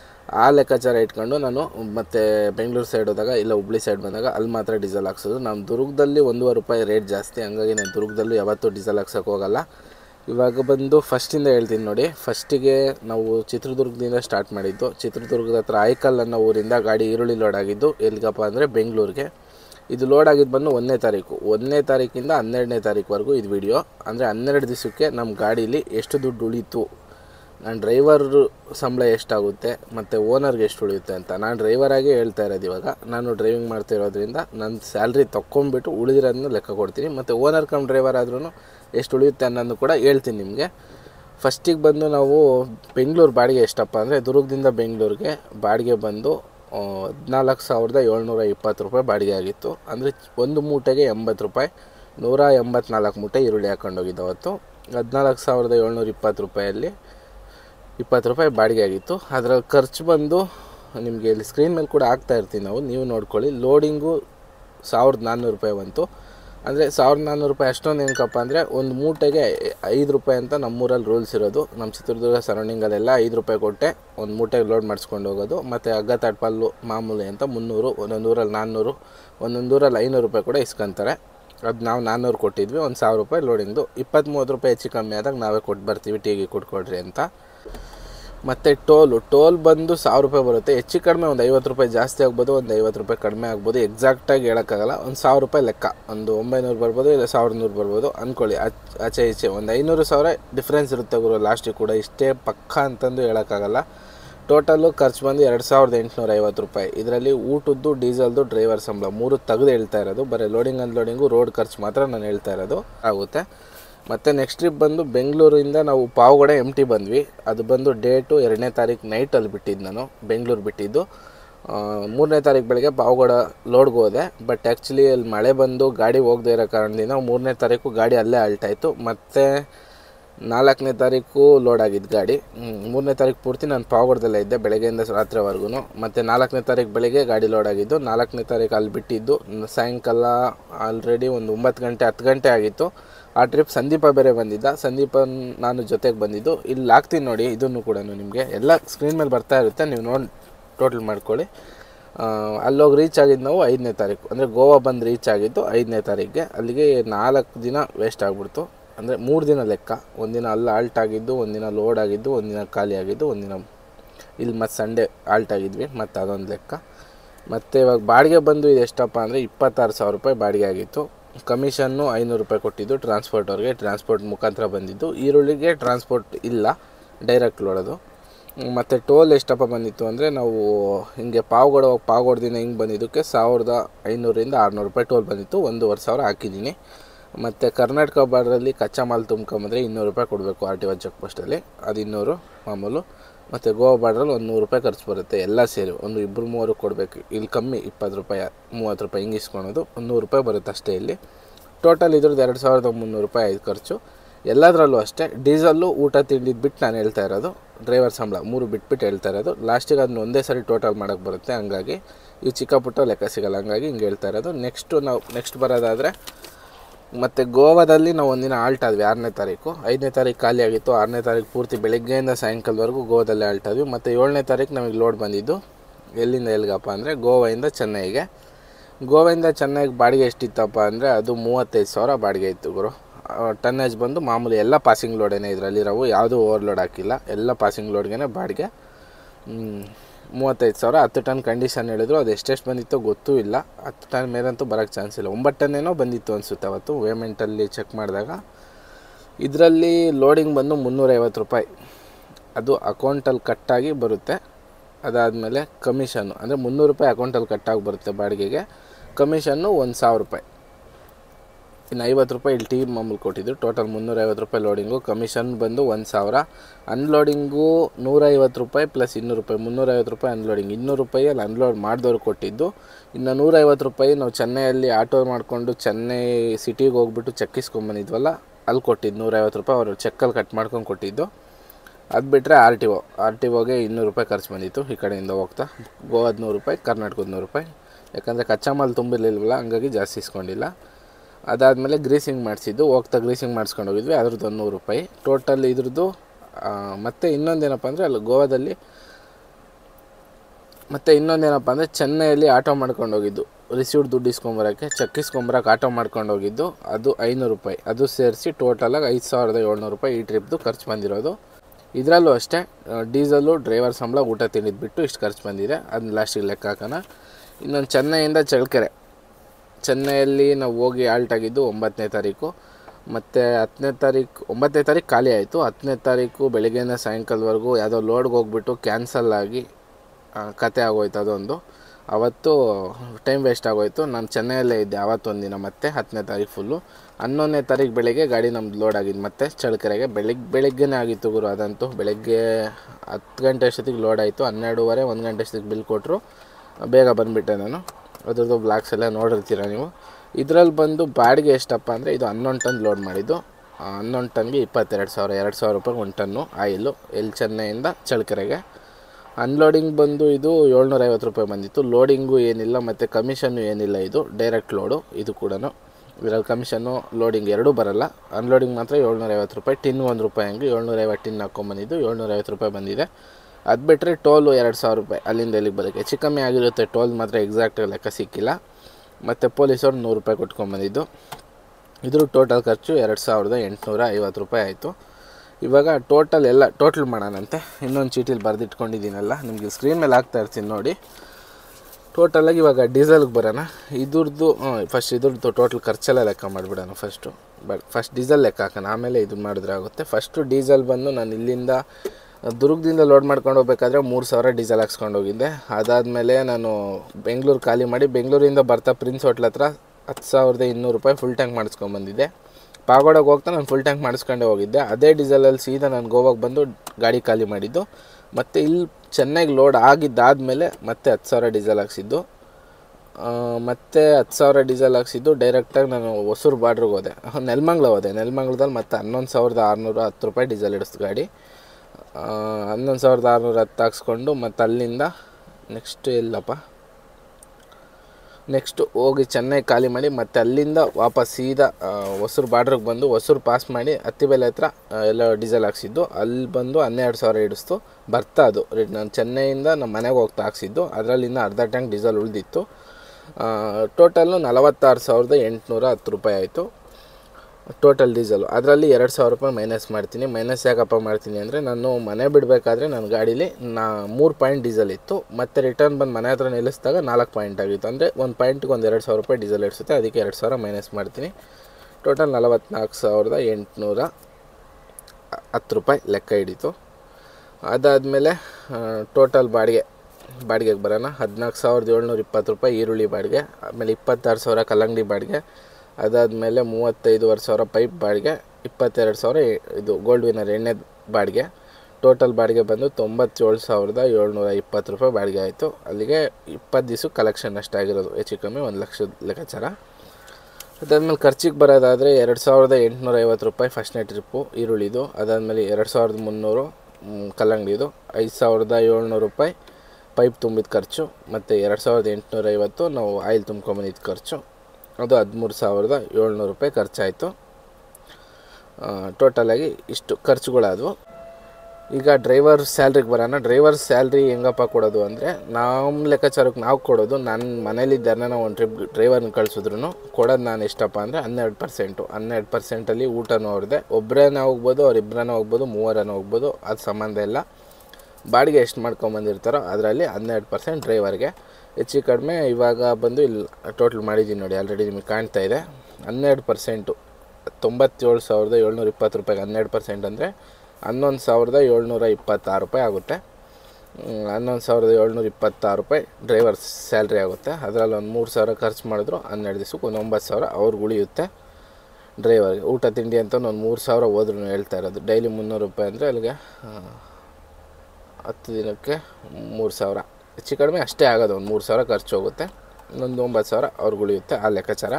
ಆ ಲೆಕ್ಕಾಚಾರ ಇಟ್ಕೊಂಡು ನಾನು ಮತ್ತು ಬೆಂಗಳೂರು ಸೈಡ್ ಹೋದಾಗ ಇಲ್ಲ ಹುಬ್ಳಿ ಸೈಡ್ ಬಂದಾಗ ಅಲ್ಲಿ ಮಾತ್ರ ಡೀಸೆಲ್ ಹಾಕ್ಸೋದು ನಮ್ಮ ದುರ್ಗದಲ್ಲಿ ಒಂದೂವರೆ ರೂಪಾಯಿ ರೇಟ್ ಜಾಸ್ತಿ ಹಂಗಾಗಿ ನಾನು ದುರ್ಗದಲ್ಲೂ ಯಾವತ್ತೂ ಡೀಸೆಲ್ ಹಾಕ್ಸೋಕೆ ಹೋಗಲ್ಲ ಇವಾಗ ಬಂದು ಫಸ್ಟಿಂದ ಹೇಳ್ತೀನಿ ನೋಡಿ ಫಸ್ಟಿಗೆ ನಾವು ಚಿತ್ರದುರ್ಗದಿಂದ ಸ್ಟಾರ್ಟ್ ಮಾಡಿದ್ದು ಚಿತ್ರದುರ್ಗದ ಹತ್ರ ಆಯ್ಕಲ್ ಅನ್ನೋ ಊರಿಂದ ಗಾಡಿ ಈರುಳ್ಳಿ ಲೋಡ್ ಆಗಿದ್ದು ಎಲ್ಲಿಗಪ್ಪ ಅಂದರೆ ಬೆಂಗಳೂರಿಗೆ ಇದು ಲೋಡ್ ಆಗಿದ್ದು ಬಂದು ಒಂದನೇ ತಾರೀಕು ಒಂದನೇ ತಾರೀಕಿಂದ ಹನ್ನೆರಡನೇ ತಾರೀಕುವರೆಗೂ ಇದು ವಿಡಿಯೋ ಅಂದರೆ ಹನ್ನೆರಡು ದಿವಸಕ್ಕೆ ನಮ್ಮ ಗಾಡೀಲಿ ಎಷ್ಟು ದುಡ್ಡು ಉಳೀತು ನಾನು ಡ್ರೈವರ್ ಸಂಬಳ ಎಷ್ಟಾಗುತ್ತೆ ಮತ್ತು ಓನರ್ಗೆ ಎಷ್ಟು ಉಳಿಯುತ್ತೆ ಅಂತ ನಾನು ಡ್ರೈವರಾಗೇ ಹೇಳ್ತಾ ಇರೋದು ಇವಾಗ ನಾನು ಡ್ರೈವಿಂಗ್ ಮಾಡ್ತಾ ಇರೋದ್ರಿಂದ ನನ್ನ ಸ್ಯಾಲ್ರಿ ತೊಗೊಂಬಿಟ್ಟು ಉಳಿದಿರೋದನ್ನ ಲೆಕ್ಕ ಕೊಡ್ತೀನಿ ಮತ್ತು ಓನರ್ ಕಮ್ ಡ್ರೈವರ್ ಆದ್ರೂ ಎಷ್ಟು ಉಳಿಯುತ್ತೆ ಅನ್ನೋದು ಕೂಡ ಹೇಳ್ತೀನಿ ನಿಮಗೆ ಫಸ್ಟಿಗೆ ಬಂದು ನಾವು ಬೆಂಗಳೂರು ಬಾಡಿಗೆ ಎಷ್ಟಪ್ಪ ಅಂದರೆ ದುರ್ಗದಿಂದ ಬೆಂಗಳೂರಿಗೆ ಬಾಡಿಗೆ ಬಂದು ಹದಿನಾಲ್ಕು ಸಾವಿರದ ಏಳ್ನೂರ ಇಪ್ಪತ್ತು ರೂಪಾಯಿ ಬಾಡಿಗೆ ಆಗಿತ್ತು ಅಂದರೆ ಒಂದು ಮೂಟೆಗೆ ಎಂಬತ್ತು ರೂಪಾಯಿ ನೂರ ಎಂಬತ್ನಾಲ್ಕು ಮೂಟೆ ಈರುಳ್ಳಿ ಹಾಕೊಂಡು ಹೋಗಿದ್ದು ಅವತ್ತು ಹದಿನಾಲ್ಕು ಸಾವಿರದ ಏಳ್ನೂರ ಇಪ್ಪತ್ತು ರೂಪಾಯಲ್ಲಿ ಇಪ್ಪತ್ತು ರೂಪಾಯಿ ಬಾಡಿಗೆ ಆಗಿತ್ತು ಅದರಲ್ಲಿ ಖರ್ಚು ಬಂದು ನಿಮಗೆ ಇಲ್ಲಿ ಸ್ಕ್ರೀನ್ ಮೇಲೆ ಕೂಡ ಹಾಕ್ತಾ ಇರ್ತೀವಿ ನಾವು ನೀವು ನೋಡ್ಕೊಳ್ಳಿ ಲೋಡಿಂಗು ಸಾವಿರದ ನಾನ್ನೂರು ರೂಪಾಯಿ ಬಂತು ಅಂದರೆ ಸಾವಿರದ ನಾನ್ನೂರು ರೂಪಾಯಿ ಅಷ್ಟೊಂದು ಏನಕ್ಕಪ್ಪ ಅಂದರೆ ಒಂದು ಮೂಟೆಗೆ ಐದು ರೂಪಾಯಿ ಅಂತ ನಮ್ಮೂರಲ್ಲಿ ರೂಲ್ಸ್ ಇರೋದು ನಮ್ಮ ಚಿತ್ರದುರ್ಗ ಸರೌಂಡಿಂಗಲ್ಲೆಲ್ಲ ಐದು ರೂಪಾಯಿ ಕೊಟ್ಟೆ ಒಂದು ಮೂಟೆಗೆ ಲೋಡ್ ಮಾಡಿಸ್ಕೊಂಡು ಹೋಗೋದು ಮತ್ತು ಹಗ್ಗ ತಡ್ಪಲ್ಲು ಮಾಮೂಲಿ ಅಂತ ಮುನ್ನೂರು ಒಂದೊಂದು ಊರಲ್ಲಿ ನಾನ್ನೂರು ಒಂದೊಂದು ಊರಲ್ಲಿ ಐನೂರು ರೂಪಾಯಿ ಕೂಡ ಇಸ್ಕೊತಾರೆ ಅದು ನಾವು ನಾನ್ನೂರು ಕೊಟ್ಟಿದ್ವಿ ಒಂದು ಸಾವಿರ ರೂಪಾಯಿ ಲೋಡಿಂಗ್ದು ಇಪ್ಪತ್ತು ಮೂವತ್ತು ರೂಪಾಯಿ ಹೆಚ್ಚು ಕಮ್ಮಿ ಆದಾಗ ನಾವೇ ಕೊಟ್ಟು ಬರ್ತೀವಿ ಟೀಗೆ ಕೊಟ್ಕೊಡ್ರಿ ಅಂತ ಮತ್ತು ಟೋಲು ಟೋಲ್ ಬಂದು ಸಾವಿರ ರೂಪಾಯಿ ಬರುತ್ತೆ ಹೆಚ್ಚು ಕಡಿಮೆ ಒಂದು ಐವತ್ತು ರೂಪಾಯಿ ಜಾಸ್ತಿ ಆಗ್ಬೋದು ಒಂದು ಐವತ್ತು ರೂಪಾಯಿ ಕಡಿಮೆ ಆಗ್ಬೋದು ಎಕ್ಸಾಕ್ಟಾಗಿ ಹೇಳೋಕ್ಕಾಗಲ್ಲ ಒಂದು ಸಾವಿರ ರೂಪಾಯಿ ಲೆಕ್ಕ ಒಂದು ಒಂಬೈನೂರು ಬರ್ಬೋದು ಇಲ್ಲ ಸಾವಿರದ ನೂರು ಬರ್ಬೋದು ಅಂದ್ಕೊಳ್ಳಿ ಆಚ್- ಆಚೆ ಈಚೆ ಒಂದು ಐನೂರು ಸಾವಿರ ಡಿಫ್ರೆನ್ಸ್ ಇರುತ್ತೆ ಗುರು ಲಾಸ್ಟಿಗೆ ಕೂಡ ಇಷ್ಟೇ ಪಕ್ಕ ಅಂತಂದು ಹೇಳೋಕ್ಕಾಗಲ್ಲ ಟೋಟಲು ಖರ್ಚು ಬಂದು ಎರಡು ಸಾವಿರದ ಎಂಟುನೂರ ಐವತ್ತು ರೂಪಾಯಿ ಇದರಲ್ಲಿ ಊಟದ್ದು ಡೀಸೆಲ್ದು ಡ್ರೈವರ್ ಸಂಬಳ ಮೂರು ತೆಗೆದು ಹೇಳ್ತಾ ಇರೋದು ಬರೀ ಲೋಡಿಂಗ್ ಅನ್ಲೋಡಿಂಗು ರೋಡ್ ಖರ್ಚು ಮಾತ್ರ ನಾನು ಹೇಳ್ತಾ ಇರೋದು ಆಗುತ್ತೆ ಮತ್ತು ನೆಕ್ಸ್ಟ್ ಟ್ರಿಪ್ ಬಂದು ಬೆಂಗಳೂರಿಂದ ನಾವು ಪಾವಗಡ ಎಮ್ ಟಿ ಬಂದ್ವಿ ಅದು ಬಂದು ಡೇಟು ಎರಡನೇ ತಾರೀಕು ನೈಟಲ್ಲಿ ಬಿಟ್ಟಿದ್ದು ನಾನು ಬೆಂಗಳೂರು ಬಿಟ್ಟಿದ್ದು ಆ, ಮೂರನೇ ತಾರೀಕು ಬೆಳಗ್ಗೆ ಪಾವಗಡ ಲೋಡ್ಗೆ ಹೋದೆ ಬಟ್ ಆ್ಯಕ್ಚುಲಿ ಅಲ್ಲಿ ಮಳೆ ಬಂದು ಗಾಡಿ ಹೋಗದೇ ಇರೋ ಕಾರಣದಿಂದ ಮೂರನೇ ತಾರೀಕು ಗಾಡಿ ಅಲ್ಲೇ ಆಲ್ಟಾಯಿತು ಮತ್ತು ನಾಲ್ಕನೇ ತಾರೀಕು ಲೋಡ್ ಆಗಿದ್ದು ಗಾಡಿ ಹ್ಮ್, ಮೂರನೇ ತಾರೀಕು ಪೂರ್ತಿ ನಾನು ಪಾವಗಡದಲ್ಲೇ ಇದ್ದೆ ಬೆಳಗ್ಗೆಯಿಂದ ರಾತ್ರಿವರೆಗೂ ಮತ್ತು ನಾಲ್ಕನೇ ತಾರೀಕು ಬೆಳಗ್ಗೆ ಗಾಡಿ ಲೋಡ್ ಆಗಿದ್ದು ನಾಲ್ಕನೇ ತಾರೀಕು ಅಲ್ಲಿ ಬಿಟ್ಟಿದ್ದು ನ- ಸಾಯಂಕಾಲ ಆಲ್ರೆಡಿ ಒಂದು ಒಂಬತ್ತು ಗಂಟೆ ಹತ್ತು ಗಂಟೆ ಆಗಿತ್ತು ಆ ಟ್ರಿಪ್ ಸಂದೀಪ ಬೇರೆ ಬಂದಿದ್ದ ಸಂದೀಪನ್ ನಾನು ಜೊತೆಗೆ ಬಂದಿದ್ದು ಇಲ್ಲಿ ಹಾಕ್ತೀನಿ ನೋಡಿ ಇದನ್ನು ಕೂಡ ನಿಮಗೆ ಎಲ್ಲ ಸ್ಕ್ರೀನ್ ಮೇಲೆ ಬರ್ತಾ ಇರುತ್ತೆ ನೀವು ನೋಡಿ ಟೋಟಲ್ ಮಾಡ್ಕೊಳ್ಳಿ ಆ, ಅಲ್ಲೋಗಿ ರೀಚ್ ಆಗಿದ್ದು ನಾವು ಐದನೇ ತಾರೀಕು ಅಂದರೆ ಗೋವಾ ಬಂದು ರೀಚ್ ಆಗಿದ್ದು ಐದನೇ ತಾರೀಕಿಗೆ ಅಲ್ಲಿಗೆ ನಾಲ್ಕು ದಿನ ವೇಸ್ಟ್ ಆಗಿಬಿಡ್ತು ಅಂದರೆ ಮೂರು ದಿನ ಲೆಕ್ಕ ಒಂದಿನ ಅಲ್ಲಿ ಆಲ್ಟ್ ಆಗಿದ್ದು ಒಂದಿನ ಲೋಡ್ ಆಗಿದ್ದು ಒಂದಿನ ಖಾಲಿ ಆಗಿದ್ದು ಒಂದಿನ ಇಲ್ಲಿ ಮತ್ತು ಸಂಡೇ ಆಲ್ಟ್ ಆಗಿದ್ವಿ ಮತ್ತು ಅದೊಂದು ಲೆಕ್ಕ ಮತ್ತು ಇವಾಗ ಬಾಡಿಗೆ ಬಂದು ಇದು ಎಷ್ಟಪ್ಪ ಅಂದರೆ ಇಪ್ಪತ್ತಾರು ಸಾವಿರ ರೂಪಾಯಿ ಬಾಡಿಗೆ ಆಗಿತ್ತು ಕಮಿಷನ್ನು ಐನೂರು ರೂಪಾಯಿ ಕೊಟ್ಟಿದ್ದು ಟ್ರಾನ್ಸ್ಪೋರ್ಟವ್ರಿಗೆ ಟ್ರಾನ್ಸ್ಪೋರ್ಟ್ ಮುಖಾಂತರ ಬಂದಿದ್ದು ಈರುಳ್ಳಿಗೆ ಟ್ರಾನ್ಸ್ಪೋರ್ಟ್ ಇಲ್ಲ ಡೈರೆಕ್ಟ್ ಲೋಡೋದು ಮತ್ತು ಟೋಲ್ ಎಷ್ಟಪ್ಪ ಬಂದಿತ್ತು ಅಂದರೆ ನಾವು ಹಿಂಗೆ ಪಾವಗಡ ಪಾವಗಡ ದಿನ ಹಿಂಗೆ ಬಂದಿದ್ದಕ್ಕೆ ಸಾವಿರದ ಐನೂರಿಂದ ಆರುನೂರು ರೂಪಾಯಿ ಟೋಲ್ ಬಂದಿತ್ತು ಒಂದೂವರೆ ಸಾವಿರ ಹಾಕಿದ್ದೀನಿ ಮತ್ತು ಕರ್ನಾಟಕ ಬಾರ್ಡ್ರಲ್ಲಿ ಕಚ್ಚಾ ಮಾಲ್ ತುಂಬ್ಕೊಂಬಂದರೆ ಇನ್ನೂರು ರೂಪಾಯಿ ಕೊಡಬೇಕು ಆರ್ ಟಿ ಒನ್ ಚೆಕ್ ಪೋಸ್ಟಲ್ಲಿ ಅದು ಇನ್ನೂರು ಮಾಮೂಲು ಮತ್ತು ಗೋವಾ ಬಾರ್ಡ್ರಲ್ಲಿ ಒಂದು ನೂರು ರೂಪಾಯಿ ಖರ್ಚು ಬರುತ್ತೆ ಎಲ್ಲ ಸೇರಿ ಒಂದು ಇಬ್ಬರು ಮೂವರು ಕೊಡಬೇಕು ಇಲ್ಲಿ ಕಮ್ಮಿ ಇಪ್ಪತ್ತು ರೂಪಾಯಿ ಮೂವತ್ತು ರೂಪಾಯಿ ಹಿಂಗೆ ಇಸ್ಕೊಳೋದು ಒಂದು ನೂರು ರೂಪಾಯಿ ಬರುತ್ತೆ ಅಷ್ಟೇ ಇಲ್ಲಿ ಟೋಟಲ್ ಇದ್ರದ್ದು ಎರಡು ಸಾವಿರದ ಮುನ್ನೂರು ರೂಪಾಯಿ ಆಯ್ತು ಖರ್ಚು ಎಲ್ಲದರಲ್ಲೂ ಅಷ್ಟೇ ಡೀಸಲ್ಲು ಊಟ ತಿಂಡಿದ್ದು ಬಿಟ್ಟು ನಾನು ಹೇಳ್ತಾ ಇರೋದು ಡ್ರೈವರ್ ಸಂಬಳ ಮೂರು ಬಿಟ್ಬಿಟ್ಟು ಹೇಳ್ತಾ ಇರೋದು ಲಾಸ್ಟಿಗೆ ಅದನ್ನ ಒಂದೇ ಸರಿ ಟೋಟಲ್ ಮಾಡೋಕ್ಕೆ ಬರುತ್ತೆ ಹಂಗಾಗಿ ಇವು ಚಿಕ್ಕ ಪುಟ್ಟ ಲೆಕ್ಕ ಸಿಗಲ್ಲ ಹಂಗಾಗಿ ಹಿಂಗೆ ಹೇಳ್ತಾ ಇರೋದು ನೆಕ್ಸ್ಟು ನಾವು ನೆಕ್ಸ್ಟ್ ಬರೋದಾದರೆ ಮತ್ತು ಗೋವಾದಲ್ಲಿ ನಾವು ಒಂದಿನ ಆಲ್ಟ್ ಆದ್ವಿ ಆರನೇ ತಾರೀಕು ಐದನೇ ತಾರೀಕು ಖಾಲಿ ಆಗಿತ್ತು ಆರನೇ ತಾರೀಕು ಪೂರ್ತಿ ಬೆಳಗ್ಗೆಯಿಂದ ಸಾಯಂಕಾಲದವರೆಗೂ ಗೋವಾದಲ್ಲಿ ಆಲ್ಟ್ ಆದ್ವಿ ಮತ್ತು ಏಳನೇ ತಾರೀಕು ನಮಗೆ ಲೋಡ್ ಬಂದಿದ್ದು ಎಲ್ಲಿಂದ ಎಲ್ಲಿಗಪ್ಪ ಅಂದರೆ ಗೋವಾಯಿಂದ ಚೆನ್ನೈಗೆ ಗೋವಾದಿಂದ ಚೆನ್ನೈಗೆ ಬಾಡಿಗೆ ಎಷ್ಟಿತ್ತಪ್ಪ ಅಂದರೆ ಅದು ಮೂವತ್ತೈದು ಸಾವಿರ ಬಾಡಿಗೆ ಇತ್ತು ಗುರು ಟನ್ನೇಜ್ ಬಂದು ಮಾಮೂಲಿ ಎಲ್ಲ ಪಾಸಿಂಗ್ ಲೋಡೇನೆ ಇದರಲ್ಲಿರೋವು ಯಾವುದೂ ಓವರ್ಲೋಡ್ ಹಾಕಿಲ್ಲ ಎಲ್ಲ ಪಾಸಿಂಗ್ ಲೋಡ್ಗೆ ಬಾಡಿಗೆ ಹ್ಮ್, ಮೂವತ್ತೈದು ಸಾವಿರ ಹತ್ತು ಟನ್ ಕಂಡೀಷನ್ ಹೇಳಿದ್ರು ಅದು ಎಷ್ಟೆಷ್ಟು ಬಂದಿತ್ತೋ ಗೊತ್ತೂ ಇಲ್ಲ ಹತ್ತು ಟನ್ ಮೇಲಂತೂ ಬರೋಕ್ಕೆ ಚಾನ್ಸ್ ಇಲ್ಲ ಒಂಬತ್ತು ಟನ್ನೇನೋ ಬಂದಿತ್ತು ಅನಿಸುತ್ತೆ ಅವತ್ತು ವೇಮೆಂಟಲ್ಲಿ ಚೆಕ್ ಮಾಡಿದಾಗ ಇದರಲ್ಲಿ ಲೋಡಿಂಗ್ ಬಂದು ಮುನ್ನೂರೈವತ್ತು ರೂಪಾಯಿ ಅದು ಅಕೌಂಟಲ್ಲಿ ಕಟ್ಟಾಗಿ ಬರುತ್ತೆ ಅದಾದಮೇಲೆ ಕಮಿಷನ್ನು ಅಂದರೆ ಮುನ್ನೂರು ರೂಪಾಯಿ ಅಕೌಂಟಲ್ಲಿ ಕಟ್ಟಾಗಿ ಬರುತ್ತೆ ಬಾಡಿಗೆಗೆ ಕಮಿಷನ್ನು ಒಂದು ಸಾವಿರ ರೂಪಾಯಿ ಇನ್ನು ಐವತ್ತು ರೂಪಾಯಿ ಇಲ್ಲಿ ಟೀಮ್ ಮಾಮೂಲು ಕೊಟ್ಟಿದ್ದು ಟೋಟಲ್ ಮುನ್ನೂರೈವತ್ತು ರೂಪಾಯಿ ಲೋಡಿಂಗು ಕಮಿಷನ್ ಬಂದು ಒಂದು ಸಾವಿರ ಅನ್ಲೋಡಿಂಗು ನೂರೈವತ್ತು ರೂಪಾಯಿ ಪ್ಲಸ್ ಇನ್ನೂರು ರೂಪಾಯಿ ಮುನ್ನೂರೈವತ್ತು ರೂಪಾಯಿ ಅನ್ಲೋಡಿಂಗ್ ಇನ್ನೂರು ರೂಪಾಯಿ ಅಲ್ಲಿ ಅನ್ಲೋಡ್ ಮಾಡಿದವ್ರು ಕೊಟ್ಟಿದ್ದು ಇನ್ನು ನೂರೈವತ್ತು ರೂಪಾಯಿ ನಾವು ಚೆನ್ನೈಯಲ್ಲಿ ಆಟೋ ಮಾಡಿಕೊಂಡು ಚೆನ್ನೈ ಸಿಟಿಗೆ ಹೋಗ್ಬಿಟ್ಟು ಚೆಕ್ಕಿಸ್ಕೊಂಬಂದಿದ್ವಲ್ಲ ಅಲ್ಲಿ ಕೊಟ್ಟಿದ್ದು ನೂರೈವತ್ತು ರೂಪಾಯಿ ಅವರು ಚೆಕ್ಕಲ್ಲಿ ಕಟ್ ಮಾಡ್ಕೊಂಡು ಕೊಟ್ಟಿದ್ದು ಅದು ಬಿಟ್ಟರೆ R T O R T ಒಗೆ ಇನ್ನೂರು ರೂಪಾಯಿ ಖರ್ಚು ಬಂದಿತ್ತು ಈ ಕಡೆಯಿಂದ ಹೋಗ್ತಾ ಗೋವಾದ ನೂರು ರೂಪಾಯಿ ಕರ್ನಾಟಕದ ನೂರು ರೂಪಾಯಿ ಯಾಕಂದರೆ ಕಚ್ಚಾ ಮಾಲ್ ತುಂಬಿರಲಿಲ್ವಲ್ಲ ಹಂಗಾಗಿ ಜಾಸ್ತಿ ಇಸ್ಕೊಂಡಿಲ್ಲ ಅದಾದಮೇಲೆ ಗ್ರೀಸಿಂಗ್ ಮಾಡಿಸಿದ್ದು ಹೋಗ್ತಾ ಗ್ರೀಸಿಂಗ್ ಮಾಡಿಸ್ಕೊಂಡು ಹೋಗಿದ್ವಿ ಅದ್ರದ್ದು ಒಂದು ನೂರು ರೂಪಾಯಿ ಟೋಟಲ್ ಇದ್ರದ್ದು ಆ, ಮತ್ತೆ ಇನ್ನೊಂದೇನಪ್ಪ ಅಂದರೆ ಅಲ್ಲಿ ಗೋವಾದಲ್ಲಿ ಮತ್ತು ಇನ್ನೊಂದೇನಪ್ಪ ಅಂದರೆ ಚೆನ್ನೈಯಲ್ಲಿ ಆಟೋ ಮಾಡ್ಕೊಂಡು ಹೋಗಿದ್ದು ರಿಸೀವ್ಡ್ ದುಡ್ಡು ಇಸ್ಕೊಂಬರೋಕ್ಕೆ ಚೆಕ್ ಇಸ್ಕೊಂಬರೋಕೆ ಆಟೋ ಮಾಡ್ಕೊಂಡು ಹೋಗಿದ್ದು ಅದು ಐನೂರು ರೂಪಾಯಿ ಅದು ಸೇರಿಸಿ ಟೋಟಲಾಗಿ ಐದು ಸಾವಿರದ ಏಳ್ನೂರು ರೂಪಾಯಿ ಈ ಟ್ರಿಪ್ದು ಖರ್ಚು ಬಂದಿರೋದು ಇದರಲ್ಲೂ ಅಷ್ಟೇ ಆ, ಡೀಸಲು ಡ್ರೈವರ್ ಸಂಬಳ ಊಟ ತಿಂಡಿದ್ದು ಬಿಟ್ಟು ಇಷ್ಟು ಖರ್ಚು ಬಂದಿದೆ ಅದನ್ನ ಲಾಸ್ಟಿಗೆ ಲೆಕ್ಕ ಹಾಕೋಣ ಇನ್ನೊಂದು ಚೆನ್ನೈಯಿಂದ ಚಳ್ಳಕೆರೆ ಚೆನ್ನೈಯಲ್ಲಿ ನಾವು ಹೋಗಿ ಆಲ್ಟ್ ಆಗಿದ್ದು ಒಂಬತ್ತನೇ ತಾರೀಕು ಮತ್ತು ಹತ್ತನೇ ತಾರೀಕು ಒಂಬತ್ತನೇ ತಾರೀಕು ಖಾಲಿ ಆಯಿತು ಹತ್ತನೇ ತಾರೀಕು ಬೆಳಗ್ಗೆಯಿಂದ ಸಾಯಂಕಾಲದವರೆಗೂ ಯಾವುದೋ ಲೋಡ್ಗೆ ಹೋಗ್ಬಿಟ್ಟು ಕ್ಯಾನ್ಸಲ್ ಆಗಿ ಆ, ಕತೆ ಆಗೋಯ್ತು ಅದೊಂದು ಅವತ್ತು ಟೈಮ್ ವೇಸ್ಟ್ ಆಗೋಯ್ತು ನಾನು ಚೆನ್ನೈಯಲ್ಲೇ ಇದ್ದೆ ಅವತ್ತೊಂದು ದಿನ ಮತ್ತೆ ಹತ್ತನೇ ತಾರೀಕು ಫುಲ್ಲು ಹನ್ನೊಂದನೇ ತಾರೀಕು ಬೆಳಗ್ಗೆ ಗಾಡಿ ನಮ್ದು ಲೋಡ್ ಆಗಿದ್ದು ಮತ್ತೆ ಚಳ್ಳಕೆರೆಗೆ ಬೆಳಗ್ಗೆ ಬೆಳಗ್ಗೆನೇ ಆಗಿತ್ತು ಗುರು ಅದಂತೂ ಬೆಳಗ್ಗೆ ಹತ್ತು ಗಂಟೆ ಅಷ್ಟೊತ್ತಿಗೆ ಲೋಡ್ ಆಯಿತು ಹನ್ನೆರಡೂವರೆ ಒಂದು ಗಂಟೆ ಅಷ್ಟೊತ್ತಿಗೆ ಬಿಲ್ ಕೊಟ್ಟರು ಬೇಗ ಬಂದುಬಿಟ್ಟೆ ನಾನು ಅದ್ರದ್ದು ಬ್ಲಾಗ್ಸ್ ಎಲ್ಲ ನೋಡಿರ್ತೀರ ನೀವು ಇದರಲ್ಲಿ ಬಂದು ಬಾಡಿಗೆ ಎಷ್ಟಪ್ಪ ಅಂದರೆ ಇದು ಹನ್ನೊಂದು ಟನ್ ಲೋಡ್ ಮಾಡಿದ್ದು ಆ, ಹನ್ನೊಂದು ಟನ್ಗೆ ಇಪ್ಪತ್ತೆರಡು ಸಾವಿರ ಎರಡು ಸಾವಿರ ರೂಪಾಯಿ ಒಂದು ಟನ್ನು ಆಯಿಲು ಎಲ್ಲಿ ಚೆನ್ನೈಯಿಂದ ಚಳ್ಳಕೆರೆಗೆ ಅನ್ಲೋಡಿಂಗ್ ಬಂದು ಇದು ಏಳ್ನೂರೈವತ್ತು ರೂಪಾಯಿ ಬಂದಿತ್ತು ಲೋಡಿಂಗು ಏನಿಲ್ಲ ಮತ್ತು ಕಮಿಷನ್ನು ಏನಿಲ್ಲ ಇದು ಡೈರೆಕ್ಟ್ ಲೋಡು ಇದು ಕೂಡ ಇದರಲ್ಲಿ ಕಮಿಷನ್ನು ಲೋಡಿಂಗ್ ಎರಡೂ ಬರಲ್ಲ ಅನ್ಲೋಡಿಂಗ್ ಮಾತ್ರ ಏಳ್ನೂರೈವತ್ತು ರೂಪಾಯಿ ಟಿನ್ ಒಂದು ರೂಪಾಯಿ ಹಂಗೆ ಏಳ್ನೂರೈವತ್ತು ಟಿನ್ ಹಾಕ್ಕೊಂಬಂದಿದ್ದು ಏಳ್ನೂರೈವತ್ತು ರೂಪಾಯಿ ಬಂದಿದೆ ಅದು ಬಿಟ್ಟರೆ ಟೋಲು ಎರಡು ಸಾವಿರ ರೂಪಾಯಿ ಅಲ್ಲಿಂದ ಇಲ್ಲಿಗೆ ಬರೋಕ್ಕೆ ಹೆಚ್ಚು ಕಮ್ಮಿ ಆಗಿರುತ್ತೆ ಟೋಲ್ ಮಾತ್ರ ಎಕ್ಸಾಕ್ಟ್ ಲೆಕ್ಕ ಸಿಕ್ಕಿಲ್ಲ ಮತ್ತು ಪೊಲೀಸವ್ರು ನೂರು ರೂಪಾಯಿ ಕೊಟ್ಕೊಂಬಂದಿದ್ದು ಇದ್ರ ಟೋಟಲ್ ಖರ್ಚು ಎರಡು ಸಾವಿರದ ಎಂಟುನೂರ ಐವತ್ತು ರೂಪಾಯಿ ಆಯಿತು ಇವಾಗ ಟೋಟಲ್ ಎಲ್ಲ ಟೋಟಲ್ ಮಾಡೋಣಂತೆ ಇನ್ನೊಂದು ಚೀಟಿಲಿ ಬರೆದಿಟ್ಕೊಂಡಿದ್ದೀನಲ್ಲ ನಿಮಗೆ ಸ್ಕ್ರೀನ್ ಮೇಲೆ ಹಾಕ್ತಾ ಇರ್ತೀನಿ ನೋಡಿ ಟೋಟಲಾಗಿ ಇವಾಗ ಡೀಸೆಲ್ಗೆ ಬರೋಣ ಇದ್ರದ್ದು ಫಸ್ಟ್ ಇದ್ರದ್ದು ಟೋಟಲ್ ಖರ್ಚೆಲ್ಲ ಲೆಕ್ಕ ಮಾಡಿಬಿಡೋಣ ಫಸ್ಟು ಬಟ್ ಫಸ್ಟ್ ಡೀಸೆಲ್ ಲೆಕ್ಕ ಹಾಕೋಣ ಆಮೇಲೆ ಇದು ಮಾಡಿದ್ರೆ ಆಗುತ್ತೆ ಫಸ್ಟು ಡೀಸೆಲ್ ಬಂದು ನಾನು ಇಲ್ಲಿಂದ ದುರ್ಗದಿಂದ ಲೋಡ್ ಮಾಡ್ಕೊಂಡು ಹೋಗ್ಬೇಕಾದ್ರೆ ಮೂರು ಸಾವಿರ ಡೀಸೆಲ್ ಹಾಕ್ಸ್ಕೊಂಡು ಹೋಗಿದ್ದೆ ಅದಾದಮೇಲೆ ನಾನು ಬೆಂಗಳೂರು ಖಾಲಿ ಮಾಡಿ ಬೆಂಗಳೂರಿಂದ ಬರ್ತಾ ಪ್ರಿನ್ಸ್ ಹೋಟ್ಲ್ ಹತ್ರ ಹತ್ತು ಸಾವಿರದ ಇನ್ನೂರು ರೂಪಾಯಿ ಫುಲ್ ಟ್ಯಾಂಕ್ ಮಾಡಿಸ್ಕೊಂಬಂದಿದ್ದೆ ಪಾಗೋಡಕ್ಕೆ ಹೋಗ್ತಾ ನಾನು ಫುಲ್ ಟ್ಯಾಂಕ್ ಮಾಡಿಸ್ಕೊಂಡೇ ಹೋಗಿದ್ದೆ ಅದೇ ಡೀಸೆಲಲ್ಲಿ ಸೀದಾ ನಾನು ಗೋವಾಗೆ ಬಂದು ಗಾಡಿ ಖಾಲಿ ಮಾಡಿದ್ದು ಮತ್ತು ಇಲ್ಲಿ ಚೆನ್ನೈಗೆ ಲೋಡ್ ಆಗಿದ್ದಾದಮೇಲೆ ಮತ್ತೆ ಹತ್ತು ಸಾವಿರ ಡೀಸೆಲ್ ಹಾಕ್ಸಿದ್ದು ಆ, ಮತ್ತೆ ಹತ್ತು ಸಾವಿರ ಡೀಸೆಲ್ ಹಾಕ್ಸಿದ್ದು ಡೈರೆಕ್ಟಾಗಿ ನಾನು ಹೊಸೂರು ಬಾರ್ಡ್ರಿಗೆ ಹೋದೆ ಅಹ್, ನೆಲಮಂಗ್ಲ ಹೋದೆ ನೆಲಮಂಗ್ಲದಲ್ಲಿ ಮತ್ತೆ ಹನ್ನೊಂದು ಸಾವಿರದ ಆರುನೂರ ಹತ್ತು ರೂಪಾಯಿ ಡೀಸೆಲ್ ಹಿಡಿಸ್ತು ಗಾಡಿ ಆ, ಹನ್ನೊಂದು ಸಾವಿರದ ಆರುನೂರ ಹತ್ತು ಹಾಕ್ಸ್ಕೊಂಡು ಮತ್ತು ಅಲ್ಲಿಂದ ನೆಕ್ಸ್ಟ್ ಎಲ್ಲಪ್ಪ ನೆಕ್ಸ್ಟು ಹೋಗಿ ಚೆನ್ನೈ ಖಾಲಿ ಮಾಡಿ ಮತ್ತೆ ಅಲ್ಲಿಂದ ವಾಪಸ್ ಸೀದಾ ಆ, ಹೊಸೂರು ಬಾರ್ಡ್ರಿಗೆ ಬಂದು ಹೊಸೂರು ಪಾಸ್ ಮಾಡಿ ಹತ್ತಿಬೆಲೆ ಹತ್ರ ಆ, ಎಲ್ಲ ಡೀಸೆಲ್ ಹಾಕ್ಸಿದ್ದು ಅಲ್ಲಿ ಬಂದು ಹನ್ನೆರಡು ಸಾವಿರ ಹಿಡಿಸ್ತು ಬರ್ತಾ ಅದು ರಿ- ನಾನು ಚೆನ್ನೈಯಿಂದ ನಮ್ಮ ಮನೆಗೆ ಹೋಗ್ತಾ ಹಾಕ್ಸಿದ್ದು ಅದರಲ್ಲಿಂದ ಅರ್ಧ ಟ್ಯಾಂಕ್ ಡೀಸೆಲ್ ಉಳಿದಿತ್ತು ಟೋಟಲ್ಲು ನಲವತ್ತಾರು ಸಾವಿರದ ಎಂಟುನೂರ ಹತ್ತು ರೂಪಾಯಿ ಆಯಿತು ಟೋಟಲ್ ಡೀಸೆಲು ಅದರಲ್ಲಿ ಎರಡು ಸಾವಿರ ರೂಪಾಯಿ ಮೈನಸ್ ಮಾಡ್ತೀನಿ ಮೈನಸ್ ಯಾಕಪ್ಪ ಮಾಡ್ತೀನಿ ಅಂದರೆ ನಾನು ಮನೆ ಬಿಡಬೇಕಾದ್ರೆ ನನ್ನ ಗಾಡೀಲಿ ನಾ ಮೂರು ಪಾಯಿಂಟ್ ಡೀಸೆಲ್ ಇತ್ತು ಮತ್ತು ರಿಟರ್ನ್ ಬಂದು ಮನೆ ಹತ್ರ ನಿಲ್ಲಿಸಿದಾಗ ನಾಲ್ಕು ಪಾಯಿಂಟ್ ಆಗಿತ್ತು ಅಂದರೆ ಒಂದು ಪಾಯಿಂಟ್ಗೆ ಒಂದು ಎರಡು ಸಾವಿರ ರೂಪಾಯಿ ಡೀಸೆಲ್ ಇಡಿಸುತ್ತೆ ಅದಕ್ಕೆ ಎರಡು ಸಾವಿರ ಮೈನಸ್ ಮಾಡ್ತೀನಿ ಟೋಟಲ್ ನಲವತ್ತ್ನಾಲ್ಕು ಸಾವಿರದ ಎಂಟುನೂರ ಹತ್ತು ರೂಪಾಯಿ ಲೆಕ್ಕ ಹಿಡಿತು ಅದಾದಮೇಲೆ ಟೋಟಲ್ ಬಾಡಿಗೆ ಬಾಡಿಗೆಗೆ ಬರೋಣ ಹದಿನಾಲ್ಕು ಸಾವಿರದ ಏಳ್ನೂರ ಇಪ್ಪತ್ತು ರೂಪಾಯಿ ಈರುಳ್ಳಿ ಬಾಡಿಗೆ ಆಮೇಲೆ ಇಪ್ಪತ್ತಾರು ಸಾವಿರ ಕಲ್ಲಂಗಡಿ ಬಾಡಿಗೆ ಅದಾದಮೇಲೆ ಮೂವತ್ತೈದುವರೆ ಸಾವಿರ ಪೈಪ್ ಬಾಡಿಗೆ ಇಪ್ಪತ್ತೆರಡು ಸಾವಿರ ಎ- ಇದು ಗೋಲ್ಡ್ ವಿನ್ನರ್ ಎಣ್ಣೆ ಬಾಡಿಗೆ ಟೋಟಲ್ ಬಾಡಿಗೆ ಬಂದು ತೊಂಬತ್ತೇಳು ಸಾವಿರದ ಏಳ್ನೂರ ಇಪ್ಪತ್ತು ರೂಪಾಯಿ ಬಾಡಿಗೆ ಆಯಿತು ಅಲ್ಲಿಗೆ ಇಪ್ಪತ್ತು ದಿವಸ ಕಲೆಕ್ಷನ್ ಅಷ್ಟಾಗಿರೋದು ಹೆಚ್ಚು ಕಮ್ಮಿ ಒಂದು ಲಕ್ಷದ ಲೆಕ್ಕಾಚಾರ ಅದಾದಮೇಲೆ ಖರ್ಚಿಗೆ ಬರೋದಾದರೆ ಎರಡು ಸಾವಿರದ ಎಂಟುನೂರ ಐವತ್ತು ರೂಪಾಯಿ ಫಸ್ಟ್ನೇ ಟ್ರಿಪ್ಪು ಈರುಳ್ಳಿದು ಅದಾದಮೇಲೆ ಎರಡು ಸಾವಿರದ ಮುನ್ನೂರು ಮ್, ಕಲ್ಲಂಗಡಿದು ಐದು ಸಾವಿರದ ಏಳ್ನೂರು ರೂಪಾಯಿ ಪೈಪ್ ತುಂಬಿದ ಖರ್ಚು ಮತ್ತು ಎರಡು ಸಾವಿರದ ಎಂಟುನೂರ ಐವತ್ತು ನಾವು ಆಯಿಲ್ ತುಂಬ್ಕೊಂಬಂದಿದ್ದು ಖರ್ಚು ಅದು ಹದಿಮೂರು ಸಾವಿರದ ಏಳ್ನೂರು ರೂಪಾಯಿ ಖರ್ಚಾಯಿತು ಟೋಟಲಾಗಿ ಇಷ್ಟು ಖರ್ಚುಗಳಾದವು ಈಗ ಡ್ರೈವರ್ ಸ್ಯಾಲ್ರಿಗೆ ಬರೋಣ ಡ್ರೈವರ್ ಸ್ಯಾಲ್ರಿ ಹೆಂಗಪ್ಪ ಕೊಡೋದು ಅಂದರೆ ನಮ್ಮ ಲೆಕ್ಕಾಚಾರಕ್ಕೆ ನಾವು ಕೊಡೋದು ನನ್ನ ಮನೇಲಿದ್ದಾರನ ನಾವು ಒಂದು ಟ್ರಿಪ್ ಡ್ರೈವರ್ನ ಕಳಿಸಿದ್ರು ಕೊಡೋದು ನಾನು ಎಷ್ಟಪ್ಪ ಅಂದರೆ ಹನ್ನೆರಡು ಪರ್ಸೆಂಟು ಹನ್ನೆರಡು ಪರ್ಸೆಂಟಲ್ಲಿ ಊಟನೂ ಅವ್ರದ್ದೇ ಒಬ್ಬರೇನ ಹೋಗ್ಬೋದು ಅವ್ರಿಬ್ಬರನ್ನ ಹೋಗ್ಬೋದು ಮೂವರನ್ನ ಹೋಗ್ಬೋದು ಅದು ಸಂಬಂಧ ಇಲ್ಲ ಬಾಡಿಗೆ ಎಷ್ಟು ಮಾಡ್ಕೊಂಬಂದಿರ್ತಾರೋ ಅದರಲ್ಲಿ ಹನ್ನೆರಡು ಪರ್ಸೆಂಟ್ ಡ್ರೈವರ್ಗೆ ಹೆಚ್ಚು ಕಡಿಮೆ ಇವಾಗ ಬಂದು ಇಲ್ಲಿ ಟೋಟಲ್ ಮಾಡಿದ್ದೀನಿ ನೋಡಿ ಆಲ್ರೆಡಿ ನಿಮಗೆ ಕಾಣ್ತಾ ಇದೆ ಹನ್ನೆರಡು ಪರ್ಸೆಂಟು ತೊಂಬತ್ತೇಳು ಸಾವಿರದ ಏಳ್ನೂರ ಇಪ್ಪತ್ತು ರೂಪಾಯಿಗೆ ಹನ್ನೆರಡು ಪರ್ಸೆಂಟ್ ಅಂದರೆ ಹನ್ನೊಂದು ಸಾವಿರದ ಏಳ್ನೂರ ಇಪ್ಪತ್ತಾರು ರೂಪಾಯಿ ಆಗುತ್ತೆ ಹ್ಮ್, ಹನ್ನೊಂದು ಸಾವಿರದ ಏಳ್ನೂರ ಇಪ್ಪತ್ತಾರು ರೂಪಾಯಿ ಡ್ರೈವರ್ ಸ್ಯಾಲ್ರಿ ಆಗುತ್ತೆ ಅದರಲ್ಲಿ ಒಂದು ಮೂರು ಸಾವಿರ ಖರ್ಚು ಮಾಡಿದ್ರು ಹನ್ನೆರಡು ದಿವ್ಸಕ್ಕೆ ಒಂದು ಒಂಬತ್ತು ಸಾವಿರ ಅವ್ರಿಗೆ ಉಳಿಯುತ್ತೆ ಡ್ರೈವರ್ಗೆ ಊಟ ತಿಂಡಿ ಅಂತ ಒಂದು ಮೂರು ಸಾವಿರ ಹೋದ್ರೂ ಹೇಳ್ತಾ ಇರೋದು ಡೈಲಿ ಮುನ್ನೂರು ರೂಪಾಯಿ ಅಂದರೆ ಅಲ್ಲಿಗೆ ಆ, ಹತ್ತು ದಿನಕ್ಕೆ ಮೂರು ಸಾವಿರ ಹೆಚ್ಚು ಕಡಿಮೆ ಅಷ್ಟೇ ಆಗೋದು ಒಂದು ಮೂರು ಸಾವಿರ ಖರ್ಚು ಹೋಗುತ್ತೆ ಇನ್ನೊಂದು ಒಂಬತ್ತು ಸಾವಿರ ಅವ್ರಿಗೆ ಉಳಿಯುತ್ತೆ ಆ ಲೆಕ್ಕಾಚಾರ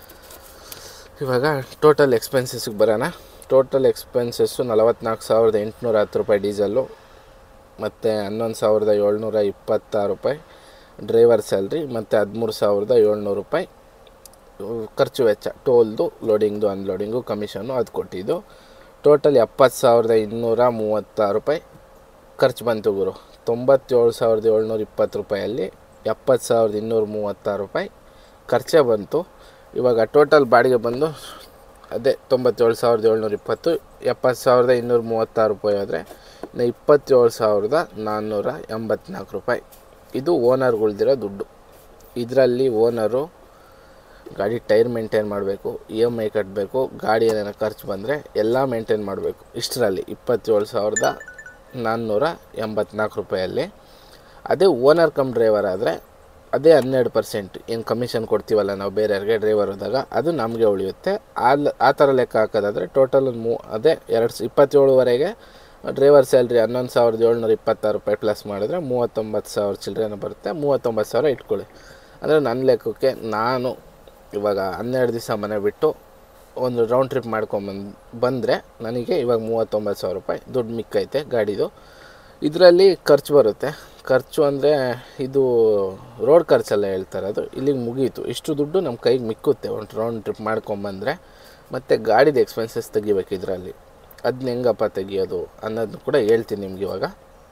ಇವಾಗ ಟೋಟಲ್ ಎಕ್ಸ್ಪೆನ್ಸಸ್ಗೆ ಬರೋಣ ಟೋಟಲ್ ಎಕ್ಸ್ಪೆನ್ಸಸ್ಸು ನಲವತ್ತ್ನಾಲ್ಕು ಸಾವಿರದ ಎಂಟುನೂರ ಹತ್ತು ರೂಪಾಯಿ ಡೀಸೆಲ್ಲು ಮತ್ತು ಹನ್ನೊಂದು ಸಾವಿರದ ಏಳ್ನೂರ ಇಪ್ಪತ್ತಾರು ರೂಪಾಯಿ ಡ್ರೈವರ್ ಸ್ಯಾಲ್ರಿ ಮತ್ತು ಹದಿಮೂರು ಸಾವಿರದ ಏಳ್ನೂರು ರೂಪಾಯಿ ಇವು ಖರ್ಚು ವೆಚ್ಚ ಟೋಲ್ದು ಲೋಡಿಂಗ್ದು ಅನ್ಲೋಡಿಂಗು ಕಮಿಷನ್ನು ಅದು ಕೊಟ್ಟಿದ್ದು ಟೋಟಲ್ ಎಪ್ಪತ್ತು ಸಾವಿರದ ಇನ್ನೂರ ಮೂವತ್ತಾರು ರೂಪಾಯಿ ಖರ್ಚು ಬಂತು ಗುರು ತೊಂಬತ್ತೇಳು ಸಾವಿರದ ಏಳ್ನೂರ ಇಪ್ಪತ್ತು ರೂಪಾಯಲ್ಲಿ ಎಪ್ಪತ್ತು ಸಾವಿರದ ಇನ್ನೂರ ಮೂವತ್ತಾರು ರೂಪಾಯಿ ಖರ್ಚೇ ಬಂತು ಇವಾಗ ಟೋಟಲ್ ಬಾಡಿಗೆ ಬಂದು ಅದೇ ತೊಂಬತ್ತೇಳು ಸಾವಿರದ ಏಳ್ನೂರ ಇಪ್ಪತ್ತು ಎಪ್ಪತ್ತು ಸಾವಿರದ ಇನ್ನೂರ ಮೂವತ್ತಾರು ರೂಪಾಯಿ ಆದರೆ ಇನ್ನು ಇಪ್ಪತ್ತೇಳು ಸಾವಿರದ ನಾನ್ನೂರ ಎಂಬತ್ನಾಲ್ಕು ರೂಪಾಯಿ ಇದು ಓನರ್ಗಳ್ದಿರೋ ದುಡ್ಡು ಇದರಲ್ಲಿ ಓನರು ಗಾಡಿ ಟೈರ್ ಮೇಂಟೈನ್ ಮಾಡಬೇಕು ಇ ಎಮ್ ಐ ಕಟ್ಟಬೇಕು ಗಾಡಿ ಏನಾರ ಖರ್ಚು ಬಂದರೆ ಎಲ್ಲ ಮೇಂಟೈನ್ ಮಾಡಬೇಕು ಇಷ್ಟರಲ್ಲಿ ಇಪ್ಪತ್ತೇಳು ಸಾವಿರದ ನಾನ್ನೂರ ಎಂಬತ್ನಾಲ್ಕು ರೂಪಾಯಲ್ಲಿ ಅದೇ ಓನರ್ ಕಮ್ ಡ್ರೈವರ್ ಆದರೆ ಅದೇ ಹನ್ನೆರಡು ಪರ್ಸೆಂಟ್ ಏನು ಕಮಿಷನ್ ಕೊಡ್ತೀವಲ್ಲ ನಾವು ಬೇರೆಯವ್ರಿಗೆ ಡ್ರೈವರ್ ಹೋದಾಗ ಅದು ನಮಗೆ ಉಳಿಯುತ್ತೆ ಆ ಲ- ಆ ಥರ ಲೆಕ್ಕ ಹಾಕೋದಾದರೆ ಟೋಟಲ್ ಒಂದು ಮೂ ಅದೇ ಎರಡು ಸ ಇಪ್ಪತ್ತೇಳುವರೆಗೆ ಡ್ರೈವರ್ ಸ್ಯಾಲ್ರಿ ಹನ್ನೊಂದು ಸಾವಿರದ ಏಳ್ನೂರ ಇಪ್ಪತ್ತಾರು ರೂಪಾಯಿ ಪ್ಲಸ್ ಮಾಡಿದ್ರೆ ಮೂವತ್ತೊಂಬತ್ತು ಸಾವಿರ ಚಿಲ್ಲರೆನ ಬರುತ್ತೆ ಮೂವತ್ತೊಂಬತ್ತು ಸಾವಿರ ಇಟ್ಕೊಳ್ಳಿ ಅಂದರೆ ನನ್ನ ಲೆಕ್ಕಕ್ಕೆ ನಾನು ಇವಾಗ ಹನ್ನೆರಡು ದಿವಸ ಮನೆ ಬಿಟ್ಟು ಒಂದು ರೌಂಡ್ ಟ್ರಿಪ್ ಮಾಡ್ಕೊಂಬಂದು ಬಂದರೆ ನನಗೆ ಇವಾಗ ಮೂವತ್ತೊಂಬತ್ತು ಸಾವಿರ ರೂಪಾಯಿ ದುಡ್ಡು ಮಿಕ್ಕೈತೆ ಗಾಡಿದು ಇದರಲ್ಲಿ ಖರ್ಚು ಬರುತ್ತೆ ಖರ್ಚು ಅಂದರೆ ಇದು ರೋಡ್ ಖರ್ಚೆಲ್ಲ ಹೇಳ್ತಾರೆ ಅದು ಇಲ್ಲಿಗೆ ಮುಗೀತು ಇಷ್ಟು ದುಡ್ಡು ನಮ್ಮ ಕೈಗೆ ಮಿಕ್ಕುತ್ತೆ ಒಂದು ರೌಂಡ್ ಟ್ರಿಪ್ ಮಾಡ್ಕೊಂಬಂದರೆ ಮತ್ತು ಗಾಡಿದು ಎಕ್ಸ್ಪೆನ್ಸಸ್ ತೆಗಿಬೇಕು ಇದರಲ್ಲಿ ಅದನ್ನ ಹೆಂಗಪ್ಪ ತೆಗಿಯೋದು ಅನ್ನೋದನ್ನ ಕೂಡ ಹೇಳ್ತೀನಿ ನಿಮ್ಗೆ ಇವಾಗ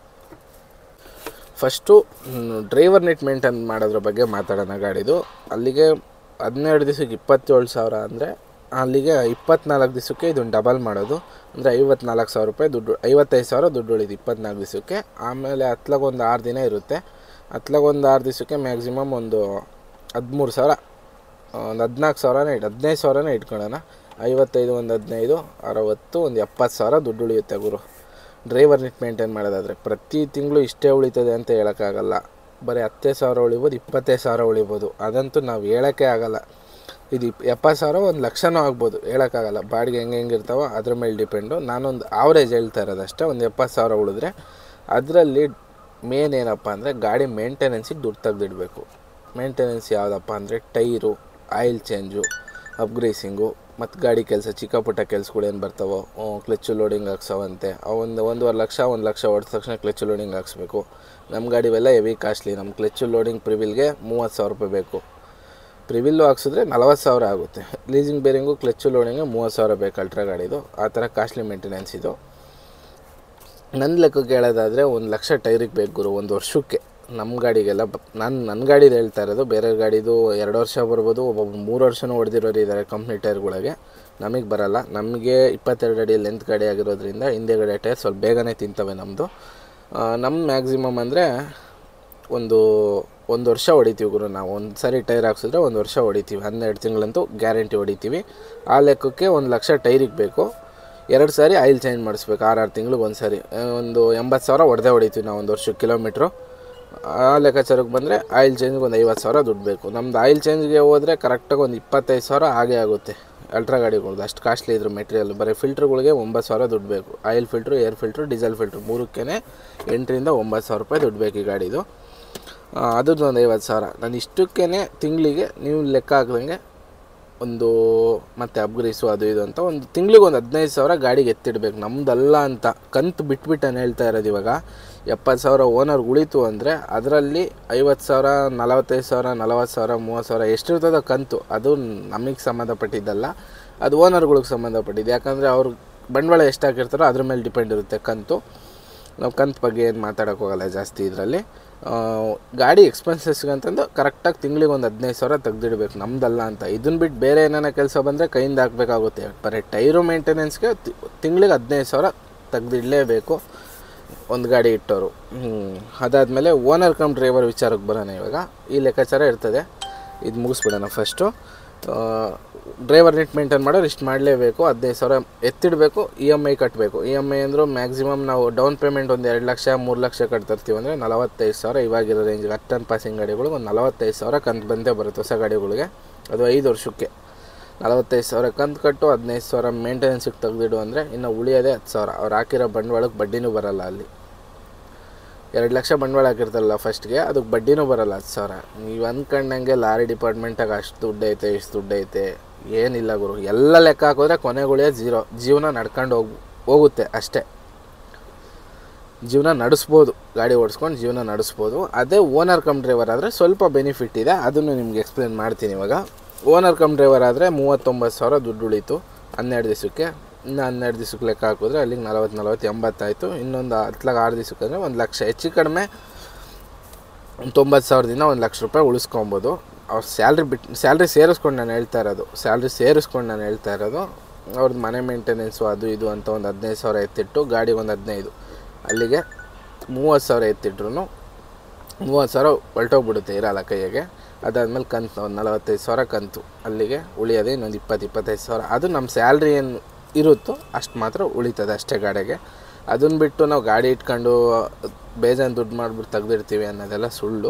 ಫಸ್ಟು ಡ್ರೈವರ್ ನೆಟ್ ಮೇಂಟೈನ್ ಮಾಡೋದ್ರ ಬಗ್ಗೆ ಮಾತಾಡೋಣ ಗಾಡಿದು ಅಲ್ಲಿಗೆ ಹನ್ನೆರಡು ದಿವಸಕ್ಕೆ ಇಪ್ಪತ್ತೇಳು ಸಾವಿರ ಅಂದರೆ ಅಲ್ಲಿಗೆ ಇಪ್ಪತ್ನಾಲ್ಕು ದಿವಸಕ್ಕೆ ಇದನ್ನು ಡಬಲ್ ಮಾಡೋದು ಅಂದರೆ ಐವತ್ನಾಲ್ಕು ಸಾವಿರ ರೂಪಾಯಿ ದುಡ್ಡು ಐವತ್ತೈದು ಸಾವಿರ ದುಡ್ಡು ಉಳಿದು ಇಪ್ಪತ್ನಾಲ್ಕು ದಿವಸಕ್ಕೆ ಆಮೇಲೆ ಹತ್ಲಾಗೊಂದು ಆರು ದಿನ ಇರುತ್ತೆ ಹತ್ಲಾಗೊಂದು ಆರು ದಿವಸಕ್ಕೆ ಮ್ಯಾಕ್ಸಿಮಮ್ ಒಂದು ಹದಿಮೂರು ಸಾವಿರ ಒಂದು ಹದಿನಾಲ್ಕು ಸಾವಿರನೇ ಇಟ್ಟು ಹದಿನೈದು ಸಾವಿರನೇ ಇಟ್ಕೊಳ್ಳೋಣ ಐವತ್ತೈದು ಒಂದು ಹದಿನೈದು ಅರವತ್ತು ಒಂದು ಎಪ್ಪತ್ತು ಸಾವಿರ ದುಡ್ಡು ಉಳಿಯುತ್ತೆ ಗುರು ಡ್ರೈವರ್ ನೆಟ್ ಮೇಂಟೈನ್ ಮಾಡೋದಾದರೆ ಪ್ರತಿ ತಿಂಗಳು ಇಷ್ಟೇ ಉಳಿತದೆ ಅಂತ ಹೇಳೋಕ್ಕಾಗಲ್ಲ ಬರೀ ಹತ್ತೇ ಸಾವಿರ ಉಳಿಬೋದು ಇಪ್ಪತ್ತೈದು ಸಾವಿರ ಉಳಿಬೋದು ಅದಂತೂ ನಾವು ಹೇಳೋಕ್ಕೆ ಆಗಲ್ಲ ಇದು ಇಪ್ ಎಪ್ಪತ್ತು ಸಾವಿರ ಒಂದು ಲಕ್ಷನೂ ಆಗ್ಬೋದು ಹೇಳೋಕ್ಕಾಗಲ್ಲ ಬಾಡಿಗೆ ಹೆಂಗೆ ಹೆಂಗೆ ಇರ್ತಾವೋ ಅದ್ರ ಮೇಲೆ ಡಿಪೆಂಡು ನಾನೊಂದು ಆವ್ರೇಜ್ ಹೇಳ್ತಾ ಇರೋದಷ್ಟೇ ಒಂದು ಎಪ್ಪತ್ತು ಸಾವಿರ ಉಳಿದ್ರೆ ಅದರಲ್ಲಿ ಮೇನ್ ಏನಪ್ಪ ಅಂದರೆ ಗಾಡಿ ಮೇಂಟೆನೆನ್ಸಿಗೆ ದುಡ್ಡು ತೆಗ್ದಿಡಬೇಕು ಮೇಂಟೆನೆನ್ಸ್ ಯಾವುದಪ್ಪ ಅಂದರೆ ಟೈರು ಆಯಿಲ್ ಚೇಂಜು ಅಪ್ಗ್ರೇಸಿಂಗು ಮತ್ತು ಗಾಡಿ ಕೆಲಸ ಚಿಕ್ಕ ಪುಟ್ಟ ಕೆಲಸಗಳು ಏನು ಬರ್ತಾವೋ ಕ್ಲಚ್ಚು ಲೋಡಿಂಗ್ ಹಾಕ್ಸವಂತೆ ಒಂದು ಒಂದೂವರೆ ಲಕ್ಷ ಒಂದು ಲಕ್ಷ ಹೊಡೆದ ತಕ್ಷಣ ಕ್ಲಚ್ಚು ಲೋಡಿಂಗ್ ಹಾಕ್ಸ್ಬೇಕು ನಮ್ಮ ಗಾಡಿವೆಲ್ಲ ಹೆವಿ ಕಾಸ್ಟ್ಲಿ ನಮ್ಮ ಕ್ಲಚ್ಚು ಲೋಡಿಂಗ್ ಪ್ರಿವಿಲ್ಗೆ ಮೂವತ್ತು ಸಾವಿರ ರೂಪಾಯಿ ಬೇಕು ಪ್ರಿವಿಲ್ಲು ಹಾಕ್ಸಿದ್ರೆ ನಲವತ್ತು ಸಾವಿರ ಆಗುತ್ತೆ ಲೀಸಿಂಗ್ ಬೇರಿಂಗು ಕ್ಲಚ್ಚು ಲೋಡಿಂಗು ಮೂವತ್ತು ಸಾವಿರ ಬೇಕು ಅಲ್ಟ್ರಾ ಗಾಡಿದು ಆ ಥರ ಕಾಸ್ಟ್ಲಿ ಮೇಂಟೆನೆನ್ಸ್ ಇದು ನನ್ನ ಲೆಕ್ಕಕ್ಕೆ ಹೇಳೋದಾದರೆ ಒಂದು ಲಕ್ಷ ಟೈರಿಗೆ ಬೇಕು ಗುರು ಒಂದು ವರ್ಷಕ್ಕೆ ನಮ್ಮ ಗಾಡಿಗೆಲ್ಲ ನಾನು ನನ್ನ ಗಾಡಿದು ಹೇಳ್ತಾ ಇರೋದು ಬೇರೆ ಗಾಡಿದು ಎರಡು ವರ್ಷ ಬರ್ಬೋದು ಒಬ್ಬೊಬ್ರು ಮೂರು ವರ್ಷನೂ ಹೊಡೆದಿರೋರು ಇದ್ದಾರೆ ಕಂಪ್ನಿ ಟೈರ್ಗಳಿಗೆ ನಮಗೆ ಬರಲ್ಲ ನಮಗೆ ಇಪ್ಪತ್ತೆರಡು ಅಡಿ ಲೆಂತ್ ಗಾಡಿ ಆಗಿರೋದ್ರಿಂದ ಹಿಂದೆಗಡೆ ಟೈರ್ ಸ್ವಲ್ಪ ಬೇಗನೆ ತಿಂತವೆ ನಮ್ಮದು ನಮ್ಮ ಮ್ಯಾಕ್ಸಿಮಮ್ ಅಂದರೆ ಒಂದು ಒಂದು ವರ್ಷ ಹೊಡಿತೀವಿ ಗುರು ನಾವು ಒಂದು ಸಾರಿ ಟೈರ್ ಹಾಕ್ಸಿದ್ರೆ ಒಂದು ವರ್ಷ ಹೊಡಿತೀವಿ ಹನ್ನೆರಡು ತಿಂಗಳಂತೂ ಗ್ಯಾರಂಟಿ ಹೊಡಿತೀವಿ ಆ ಲೆಕ್ಕಕ್ಕೆ ಒಂದು ಲಕ್ಷ ಟೈರಿಗೆ ಬೇಕು ಎರಡು ಸಾರಿ ಆಯಿಲ್ ಚೇಂಜ್ ಮಾಡಿಸ್ಬೇಕು ಆರು ಆರು ತಿಂಗ್ಳಿಗೆ ಒಂದು ಸಾರಿ ಆ, ಒಂದು ಎಂಬತ್ತು ಸಾವಿರ ಹೊಡೆದೇ ಹೊಡಿತೀವಿ ನಾವು ಒಂದು ವರ್ಷಕ್ಕೆ ಕಿಲೋಮೀಟ್ರು ಆ ಲೆಕ್ಕಾಚಾರಕ್ಕೆ ಬಂದರೆ ಆಯಿಲ್ ಚೇಂಜ್ಗೆ ಒಂದು ಐವತ್ತು ಸಾವಿರ ದುಡ್ಡು ಬೇಕು ನಮ್ದು ಆಯಿಲ್ ಚೇಂಜ್ಗೆ ಹೋದರೆ ಕರೆಕ್ಟಾಗಿ ಒಂದು ಇಪ್ಪತ್ತೈದು ಸಾವಿರ ಹಾಗೇ ಆಗುತ್ತೆ ಅಲ್ಟ್ರಾ ಗಾಡಿಗಳ್ದು ಅಷ್ಟು ಕಾಸ್ಟ್ಲಿ ಇದ್ರ ಮೆಟೀರಿಯಲ್ ಬರೀ ಫಿಲ್ಟ್ರುಗಳಿಗೆ ಒಂಬತ್ತು ಸಾವಿರ ದುಡ್ಡು ಬೇಕು oil filter air filter diesel filter ಮೂರಕ್ಕೇ ಎಂಟರಿಂದ ಒಂಬತ್ತು ಸಾವಿರ ರೂಪಾಯಿ ದುಡ್ಡು ಬೇಕು ಈ ಗಾಡಿದು ಆ, ಅದ್ರದ್ದು ಒಂದು ಐವತ್ತು ಸಾವಿರ ನಾನು ಇಷ್ಟಕ್ಕೇ ತಿಂಗಳಿಗೆ ನೀವು ಲೆಕ್ಕ ಹಾಕ್ದಂಗೆ ಒಂದು ಮತ್ತು ಅಬ್ಗ್ರೀಸು ಅದು ಇದು ಅಂತ ಒಂದು ತಿಂಗ್ಳಿಗೆ ಒಂದು ಹದಿನೈದು ಸಾವಿರ ಗಾಡಿಗೆ ಎತ್ತಿಡ್ಬೇಕು ನಮ್ದಲ್ಲ ಅಂತ ಕಂತು ಬಿಟ್ಬಿಟ್ಟು ನಾನು ಹೇಳ್ತಾ ಇರೋದು ಇವಾಗ ಎಪ್ಪತ್ತು ಸಾವಿರ ಓನರ್ ಉಳಿತು ಅಂದರೆ ಅದರಲ್ಲಿ ಐವತ್ತು ಸಾವಿರ ನಲವತ್ತೈದು ಸಾವಿರ ನಲವತ್ತು ಸಾವಿರ ಮೂವತ್ತು ಸಾವಿರ ಎಷ್ಟಿರ್ತದೋ ಕಂತು ಅದು ನಮಗೆ ಸಂಬಂಧಪಟ್ಟಿದ್ದಲ್ಲ ಅದು ಓನರ್ಗಳಿಗೆ ಸಂಬಂಧಪಟ್ಟಿದ್ದು ಯಾಕಂದರೆ ಅವ್ರು ಬಂಡವಾಳ ಎಷ್ಟು ಹಾಕಿರ್ತಾರೋ ಅದ್ರ ಮೇಲೆ ಡಿಪೆಂಡ್ ಇರುತ್ತೆ ಕಂತು ನಾವು ಕಂತು ಬಗ್ಗೆ ಏನು ಮಾತಾಡೋಕೆ ಹೋಗಲ್ಲ ಜಾಸ್ತಿ ಇದರಲ್ಲಿ ಗಾಡಿ ಎಕ್ಸ್ಪೆನ್ಸಸ್ಗಂತಂದು ಕರೆಕ್ಟಾಗಿ ತಿಂಗಳಿಗೆ ಒಂದು ಹದಿನೈದು ಸಾವಿರ ತೆಗ್ದಿಡ್ಬೇಕು ನಮ್ದಲ್ಲ ಅಂತ ಇದನ್ನ ಬಿಟ್ಟು ಬೇರೆ ಏನಾರ ಕೆಲಸ ಬಂದರೆ ಕೈಯಿಂದ ಹಾಕಬೇಕಾಗುತ್ತೆ ಬರೀ ಟೈರು ಮೇಂಟೆನೆನ್ಸ್ಗೆ ತಿಂಗಳಿಗೆ ಹದಿನೈದು ಸಾವಿರ ತೆಗ್ದಿಡಲೇಬೇಕು ಒಂದು ಗಾಡಿ ಇಟ್ಟವರು ಅದಾದಮೇಲೆ ಓನರ್ ಕಮ್ ಡ್ರೈವರ್ ವಿಚಾರಕ್ಕೆ ಬರೋಣ ಇವಾಗ ಈ ಲೆಕ್ಕಾಚಾರ ಇರ್ತದೆ ಇದು ಮುಗಿಸ್ಬಿಡೋಣ ಫಸ್ಟು ಡ್ರೈವರ್ ನೆಟ್ ಮೇಂಟೈನ್ ಮಾಡೋರು ಇಷ್ಟು ಮಾಡಲೇಬೇಕು ಹದಿನೈದು ಸಾವಿರ ಎತ್ತಿಡಬೇಕು ಇ ಎಮ್ ಐ ಕಟ್ಟಬೇಕು ಇ ಎಮ್ ಐ ಅಂದರೂ ಮ್ಯಾಕ್ಸಿಮಮ್ ನಾವು ಡೌನ್ ಪೇಮೆಂಟ್ ಒಂದು ಎರಡು ಲಕ್ಷ ಮೂರು ಲಕ್ಷ ಕಟ್ತಿರ್ತೀವಿ ಅಂದರೆ ನಲವತ್ತೈದು ಸಾವಿರ ಇವಾಗಿರೋ ರೇಂಜ್ಗೆ ಹತ್ತು ಟನ್ ಪಾಸಿಂಗ್ ಗಾಡಿಗಳು ಒಂದು ನಲವತ್ತೈದು ಸಾವಿರ ಕಂತು ಬಂದೇ ಬರುತ್ತೆ ಹೊಸ ಗಾಡಿಗಳಿಗೆ ಅದು ಐದು ವರ್ಷಕ್ಕೆ ನಲವತ್ತೈದು ಸಾವಿರ ಕಂತು ಕಟ್ಟು ಹದಿನೈದು ಸಾವಿರ ಮೇಂಟೆನೆನ್ಸಿಗೆ ತೆಗೆದಿಡು ಅಂದರೆ ಇನ್ನು ಉಳಿಯೋದೇ ಹತ್ತು ಸಾವಿರ ಅವ್ರು ಹಾಕಿರೋ ಬಂಡವಾಳಕ್ಕೆ ಬಡ್ಡಿನೂ ಬರಲ್ಲ ಅಲ್ಲಿ ಎರಡು ಲಕ್ಷ ಬಂಡವಾಳ ಹಾಕಿರ್ತಾರಲ್ಲ ಫಸ್ಟ್ಗೆ ಅದಕ್ಕೆ ಬಡ್ಡಿನೂ ಬರಲ್ಲ ಹತ್ತು ಸಾವಿರ ನೀವು ಅಂದ್ಕೊಂಡಂಗೆ ಲಾರಿ ಡಿಪಾರ್ಟ್ಮೆಂಟಾಗ ಅಷ್ಟು ದುಡ್ಡು ಐತೆ ಇಷ್ಟು ದುಡ್ಡು ಐತೆ ಏನಿಲ್ಲ ಗುರು ಎಲ್ಲ ಲೆಕ್ಕ ಹಾಕಿದ್ರೆ ಕೊನೆಗುಳಿಯೇ ಜೀರೋ ಜೀವನ ನಡ್ಕೊಂಡು ಹೋಗ್ ಹೋಗುತ್ತೆ ಅಷ್ಟೇ ಜೀವನ ನಡೆಸ್ಬೋದು ಗಾಡಿ ಓಡಿಸ್ಕೊಂಡು ಜೀವನ ನಡೆಸ್ಬೋದು ಅದೇ ಓನರ್ ಕಮ್ ಡ್ರೈವರ್ ಆದರೆ ಸ್ವಲ್ಪ ಬೆನಿಫಿಟ್ ಇದೆ ಅದನ್ನು ನಿಮ್ಗೆ ಎಕ್ಸ್ಪ್ಲೇನ್ ಮಾಡ್ತೀನಿ ಇವಾಗ ಓನರ್ ಕಮ್ ಡ್ರೈವರ್ ಆದರೆ ಮೂವತ್ತೊಂಬತ್ತು ಸಾವಿರ ದುಡ್ಡು ಉಳೀತು ಹನ್ನೆರಡು ದಿವಸಕ್ಕೆ ಇನ್ನು ಹನ್ನೆರಡು ದಿವಸಕ್ಕೆ ಲೆಕ್ಕ ಹಾಕಿದ್ರೆ ಅಲ್ಲಿಗೆ ನಲವತ್ತು ನಲವತ್ತು ಎಂಬತ್ತಾಯಿತು ಇನ್ನೊಂದು ಹತ್ಲಾಗ ಆರು ದಿವಸಕ್ಕೆ ಅಂದರೆ ಒಂದು ಲಕ್ಷ ಹೆಚ್ಚು ಕಡಿಮೆ ಒಂದು ತೊಂಬತ್ತು ಸಾವಿರದಿಂದ ಒಂದು ಲಕ್ಷ ರೂಪಾಯಿ ಉಳಿಸ್ಕೊಬೋದು ಅವ್ರ ಸ್ಯಾಲ್ರಿ ಬಿಟ್ಟು ಸ್ಯಾಲ್ರಿ ಸೇರಿಸ್ಕೊಂಡು ನಾನು ಹೇಳ್ತಾ ಇರೋದು ಸ್ಯಾಲ್ರಿ ಸೇರಿಸ್ಕೊಂಡು ನಾನು ಹೇಳ್ತಾ ಇರೋದು ಅವ್ರದ್ದು ಮನೆ ಮೇಂಟೆನೆನ್ಸು ಅದು ಇದು ಅಂತ ಒಂದು ಹದಿನೈದು ಸಾವಿರ ಎತ್ತಿಟ್ಟು ಗಾಡಿ ಒಂದು ಹದಿನೈದು ಅಲ್ಲಿಗೆ ಮೂವತ್ತು ಸಾವಿರ ಎತ್ತಿಟ್ರು ಮೂವತ್ತು ಸಾವಿರ ಹೊರಟೋಗ್ಬಿಡುತ್ತೆ ಇರಲ್ಲ ಕೈಯಾಗೆ ಅದಾದಮೇಲೆ ಕಂತು ಒಂದು ನಲವತ್ತೈದು ಸಾವಿರ ಕಂತು ಅಲ್ಲಿಗೆ ಉಳಿಯೋದೇ ಇನ್ನೊಂದು ಇಪ್ಪತ್ತು ಇಪ್ಪತ್ತೈದು ಸಾವಿರ ಅದು ನಮ್ಮ ಸ್ಯಾಲ್ರಿ ಏನು ಇರುತ್ತೋ ಅಷ್ಟು ಮಾತ್ರ ಉಳಿತದೆ ಅಷ್ಟೇ ಗಾಡಿಗೆ ಅದನ್ನ ಬಿಟ್ಟು ನಾವು ಗಾಡಿ ಇಟ್ಕೊಂಡು ಬೇಜಾನ್ ದುಡ್ಡು ಮಾಡಿಬಿಟ್ಟು ತೆಗ್ದಿರ್ತೀವಿ ಅನ್ನೋದೆಲ್ಲ ಸುಳ್ಳು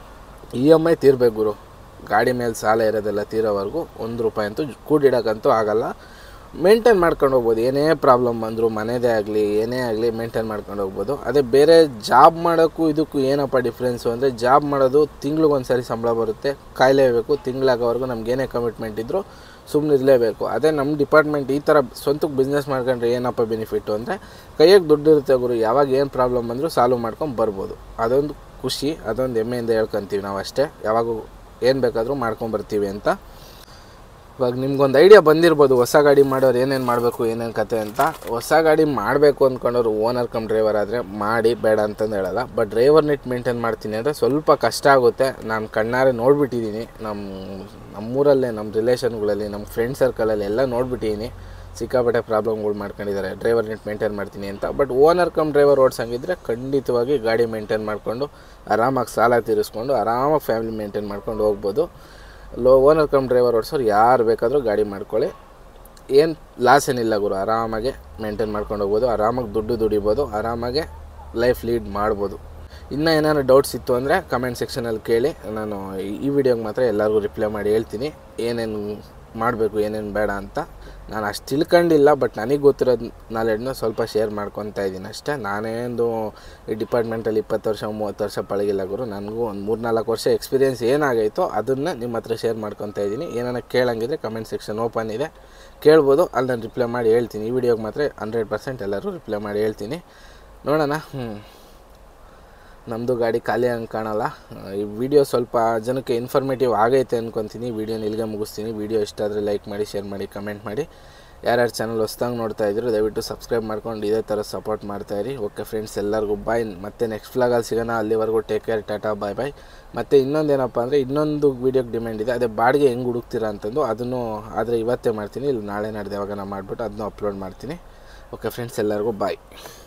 ಇ ಎಮ್ ಐ ತೀರ್ಬೇಕು ಗುರು ಗಾಡಿ ಮೇಲೆ ಸಾಲ ಇರೋದೆಲ್ಲ ತೀರೋವರೆಗೂ ಒಂದು ರೂಪಾಯಿ ಅಂತೂ ಕೂಡಿಡೋಕ್ಕಂತೂ ಆಗಲ್ಲ ಮೇಂಟೈನ್ ಮಾಡ್ಕೊಂಡು ಹೋಗ್ಬೋದು ಏನೇ ಪ್ರಾಬ್ಲಮ್ ಬಂದರೂ ಮನೆದೇ ಆಗಲಿ ಏನೇ ಆಗಲಿ ಮೇಂಟೈನ್ ಮಾಡ್ಕೊಂಡು ಹೋಗ್ಬೋದು ಅದೇ ಬೇರೆ ಜಾಬ್ ಮಾಡೋಕ್ಕೂ ಇದಕ್ಕೂ ಏನಪ್ಪ ಡಿಫ್ರೆನ್ಸು ಅಂದರೆ ಜಾಬ್ ಮಾಡೋದು ತಿಂಗ್ಳಿಗೆ ಒಂದು ಸಾರಿ ಸಂಬಳ ಬರುತ್ತೆ ಕಾಯಲೇಬೇಕು ತಿಂಗಳಾಗೋವರೆಗೂ ನಮ್ಗೆ ಏನೇ ಕಮಿಟ್ಮೆಂಟ್ ಇದ್ದರೂ ಸುಮ್ಮನೆ ಇರಲೇಬೇಕು ಅದೇ ನಮ್ಮ ಡಿಪಾರ್ಟ್ಮೆಂಟ್ ಈ ಥರ ಸ್ವಂತಕ್ಕೆ ಬಿಸ್ನೆಸ್ ಮಾಡ್ಕೊಂಡ್ರೆ ಏನಪ್ಪ ಬೆನಿಫಿಟ್ಟು ಅಂದರೆ ಕೈಯಾಗೆ ದುಡ್ಡು ಇರುತ್ತೆ ಗುರು ಯಾವಾಗ ಏನು ಪ್ರಾಬ್ಲಮ್ ಬಂದರೂ ಸಾಲ್ವ್ ಮಾಡ್ಕೊಂಡು ಬರ್ಬೋದು ಅದೊಂದು ಖುಷಿ ಅದೊಂದು ಹೆಮ್ಮೆಯಿಂದ ಹೇಳ್ಕೊತೀವಿ ನಾವು ಅಷ್ಟೇ ಯಾವಾಗ ಏನು ಬೇಕಾದರೂ ಮಾಡ್ಕೊಂಬರ್ತೀವಿ ಅಂತ ಇವಾಗ ನಿಮ್ಗೊಂದು ಐಡಿಯಾ ಬಂದಿರ್ಬೋದು ಹೊಸ ಗಾಡಿ ಮಾಡೋರು ಏನೇನು ಮಾಡಬೇಕು ಏನೇನು ಕತೆ ಅಂತ ಹೊಸ ಗಾಡಿ ಮಾಡಬೇಕು ಅಂದ್ಕೊಂಡವ್ರು ಓನರ್ ಕಮ್ ಡ್ರೈವರ್ ಆದರೆ ಮಾಡಿ ಬೇಡ ಅಂತಂದು ಹೇಳಲ್ಲ ಬಟ್ ಡ್ರೈವರ್ ನೆಟ್ ಮೇಂಟೈನ್ ಮಾಡ್ತೀನಿ ಅಂದರೆ ಸ್ವಲ್ಪ ಕಷ್ಟ ಆಗುತ್ತೆ ನಾನು ಕಣ್ಣಾರೆ ನೋಡಿಬಿಟ್ಟಿದ್ದೀನಿ ನಮ್ಮ ನಮ್ಮೂರಲ್ಲೇ ನಮ್ಮ ರಿಲೇಷನ್ಗಳಲ್ಲಿ ನಮ್ಮ ಫ್ರೆಂಡ್ ಸರ್ಕಲಲ್ಲಿ ಎಲ್ಲ ನೋಡ್ಬಿಟ್ಟಿದ್ದೀನಿ ಸಿಕ್ಕಾಪಟ್ಟೆ ಪ್ರಾಬ್ಲಮ್ಗಳು ಮಾಡ್ಕೊಂಡಿದ್ದಾರೆ ಡ್ರೈವರ್ ನೆಟ್ ಮೇಂಟೈನ್ ಮಾಡ್ತೀನಿ ಅಂತ ಬಟ್ ಓನರ್ ಕಮ್ ಡ್ರೈವರ್ ಓಡ್ಸಂಗಿದ್ರೆ ಖಂಡಿತವಾಗಿ ಗಾಡಿ ಮೇಂಟೈನ್ ಮಾಡಿಕೊಂಡು ಆರಾಮಾಗಿ ಸಾಲ ತೀರಿಸ್ಕೊಂಡು ಆರಾಮಾಗಿ ಫ್ಯಾಮಿಲಿ ಮೇಂಟೈನ್ ಮಾಡ್ಕೊಂಡು ಹೋಗ್ಬೋದು ಲೋ ಓನರ್ ಕಮ್ ಡ್ರೈವರ್ ಓಡಿಸೋರು ಯಾರು ಬೇಕಾದರೂ ಗಾಡಿ ಮಾಡ್ಕೊಳ್ಳಿ ಏನು ಲಾಸ್ ಏನಿಲ್ಲ ಗುರು ಆರಾಮಾಗೆ ಮೇಂಟೈನ್ ಮಾಡ್ಕೊಂಡು ಹೋಗ್ಬೋದು ಆರಾಮಾಗಿ ದುಡ್ಡು ದುಡಿಬೋದು ಆರಾಮಾಗೆ ಲೈಫ್ ಲೀಡ್ ಮಾಡ್ಬೋದು ಇನ್ನೂ ಏನಾದ್ರು ಡೌಟ್ಸ್ ಇತ್ತು ಅಂದರೆ ಕಮೆಂಟ್ ಸೆಕ್ಷನಲ್ಲಿ ಕೇಳಿ ನಾನು ಈ- ಈ ವಿಡಿಯೋಗೆ ಮಾತ್ರ ಎಲ್ಲರಿಗೂ ರಿಪ್ಲೈ ಮಾಡಿ ಹೇಳ್ತೀನಿ ಏನೇನು ಮಾಡಬೇಕು ಏನೇನು ಬೇಡ ಅಂತ ನಾನು ಅಷ್ಟು ತಿಳ್ಕೊಂಡಿಲ್ಲ ಬಟ್ ನನಗೆ ಗೊತ್ತಿರೋದು ನಾಲೆಡ್ನ ಸ್ವಲ್ಪ ಶೇರ್ ಮಾಡ್ಕೊತಾ ಇದ್ದೀನಿ ಅಷ್ಟೇ ನಾನೇನು ಈ ಡಿಪಾರ್ಟ್ಮೆಂಟಲ್ಲಿ ಇಪ್ಪತ್ತು ವರ್ಷ ಮೂವತ್ತು ವರ್ಷ ಪಳಗಿಲ್ಲ ಗುರು ನನಗೂ ಒಂದು ಮೂರು ನಾಲ್ಕು ವರ್ಷ ಎಕ್ಸ್ಪೀರಿಯೆನ್ಸ್ ಏನಾಗೈತೋ ಅದನ್ನು ನಿಮ್ಮ ಹತ್ರ ಶೇರ್ ಮಾಡ್ಕೊತಾ ಇದ್ದೀನಿ ಏನಾರ ಕೇಳಂಗಿದ್ರೆ ಕಮೆಂಟ್ ಸೆಕ್ಷನ್ ಓಪನ್ ಇದೆ ಕೇಳ್ಬೋದು ಅಲ್ಲಿ ನಾನು ರಿಪ್ಲೈ ಮಾಡಿ ಹೇಳ್ತೀನಿ ಈ ವಿಡಿಯೋಗೆ ಮಾತ್ರ ಹಂಡ್ರೆಡ್ ಪರ್ಸೆಂಟ್ ಎಲ್ಲರೂ ರಿಪ್ಲೈ ಮಾಡಿ ಹೇಳ್ತೀನಿ ನೋಡೋಣ ಹ್ಞೂ ನಮ್ಮದು ಗಾಡಿ ಖಾಲಿ ಹಂಗೆ ಕಾಣಲ್ಲ ಈ ವಿಡಿಯೋ ಸ್ವಲ್ಪ ಜನಕ್ಕೆ ಇನ್ಫಾರ್ಮೇಟಿವ್ ಆಗೈತೆ ಅನ್ಕೊತೀನಿ ವಿಡಿಯೋನ ಇಲ್ಲಿಗೆ ಮುಗಿಸ್ತೀನಿ ವಿಡಿಯೋ ಇಷ್ಟ ಆದರೆ ಲೈಕ್ ಮಾಡಿ ಶೇರ್ ಮಾಡಿ ಕಮೆಂಟ್ ಮಾಡಿ ಯಾರ್ಯಾರು ಚಾನಲ್ ಹೊಸ್ದಾಗಿ ನೋಡ್ತಾ ಇದ್ರು ದಯವಿಟ್ಟು ಸಬ್ಸ್ಕ್ರೈಬ್ ಮಾಡ್ಕೊಂಡು ಇದೇ ಥರ ಸಪೋರ್ಟ್ ಮಾಡ್ತಾಯಿರಿ ಓಕೆ ಫ್ರೆಂಡ್ಸ್ ಎಲ್ಲರಿಗೂ ಬಾಯ್ ಮತ್ತೆ ನೆಕ್ಸ್ಟ್ ವ್ಲಾಗಲ್ಲಿ ಸಿಗೋಣ ಅಲ್ಲಿವರೆಗೂ take care tata bye bye ಮತ್ತು ಇನ್ನೊಂದೇನಪ್ಪ ಅಂದರೆ ಇನ್ನೊಂದು ವೀಡಿಯೋಗೆ ಡಿಮ್ಯಾಂಡ್ ಇದೆ ಅದೇ ಬಾಡಿಗೆ ಹೆಂಗೆ ಹುಡುಕ್ತೀರಾ ಅಂತಂದು ಅದನ್ನು ಆದರೆ ಇವತ್ತೇ ಮಾಡ್ತೀನಿ ಇಲ್ಲಿ ನಾಳೆ ನಾಡ್ದು ಯಾವಾಗ ನಾನು ಮಾಡಿಬಿಟ್ಟು ಅದನ್ನು ಅಪ್ಲೋಡ್ ಮಾಡ್ತೀನಿ ಓಕೆ ಫ್ರೆಂಡ್ಸ್ ಎಲ್ಲರಿಗೂ ಬಾಯ್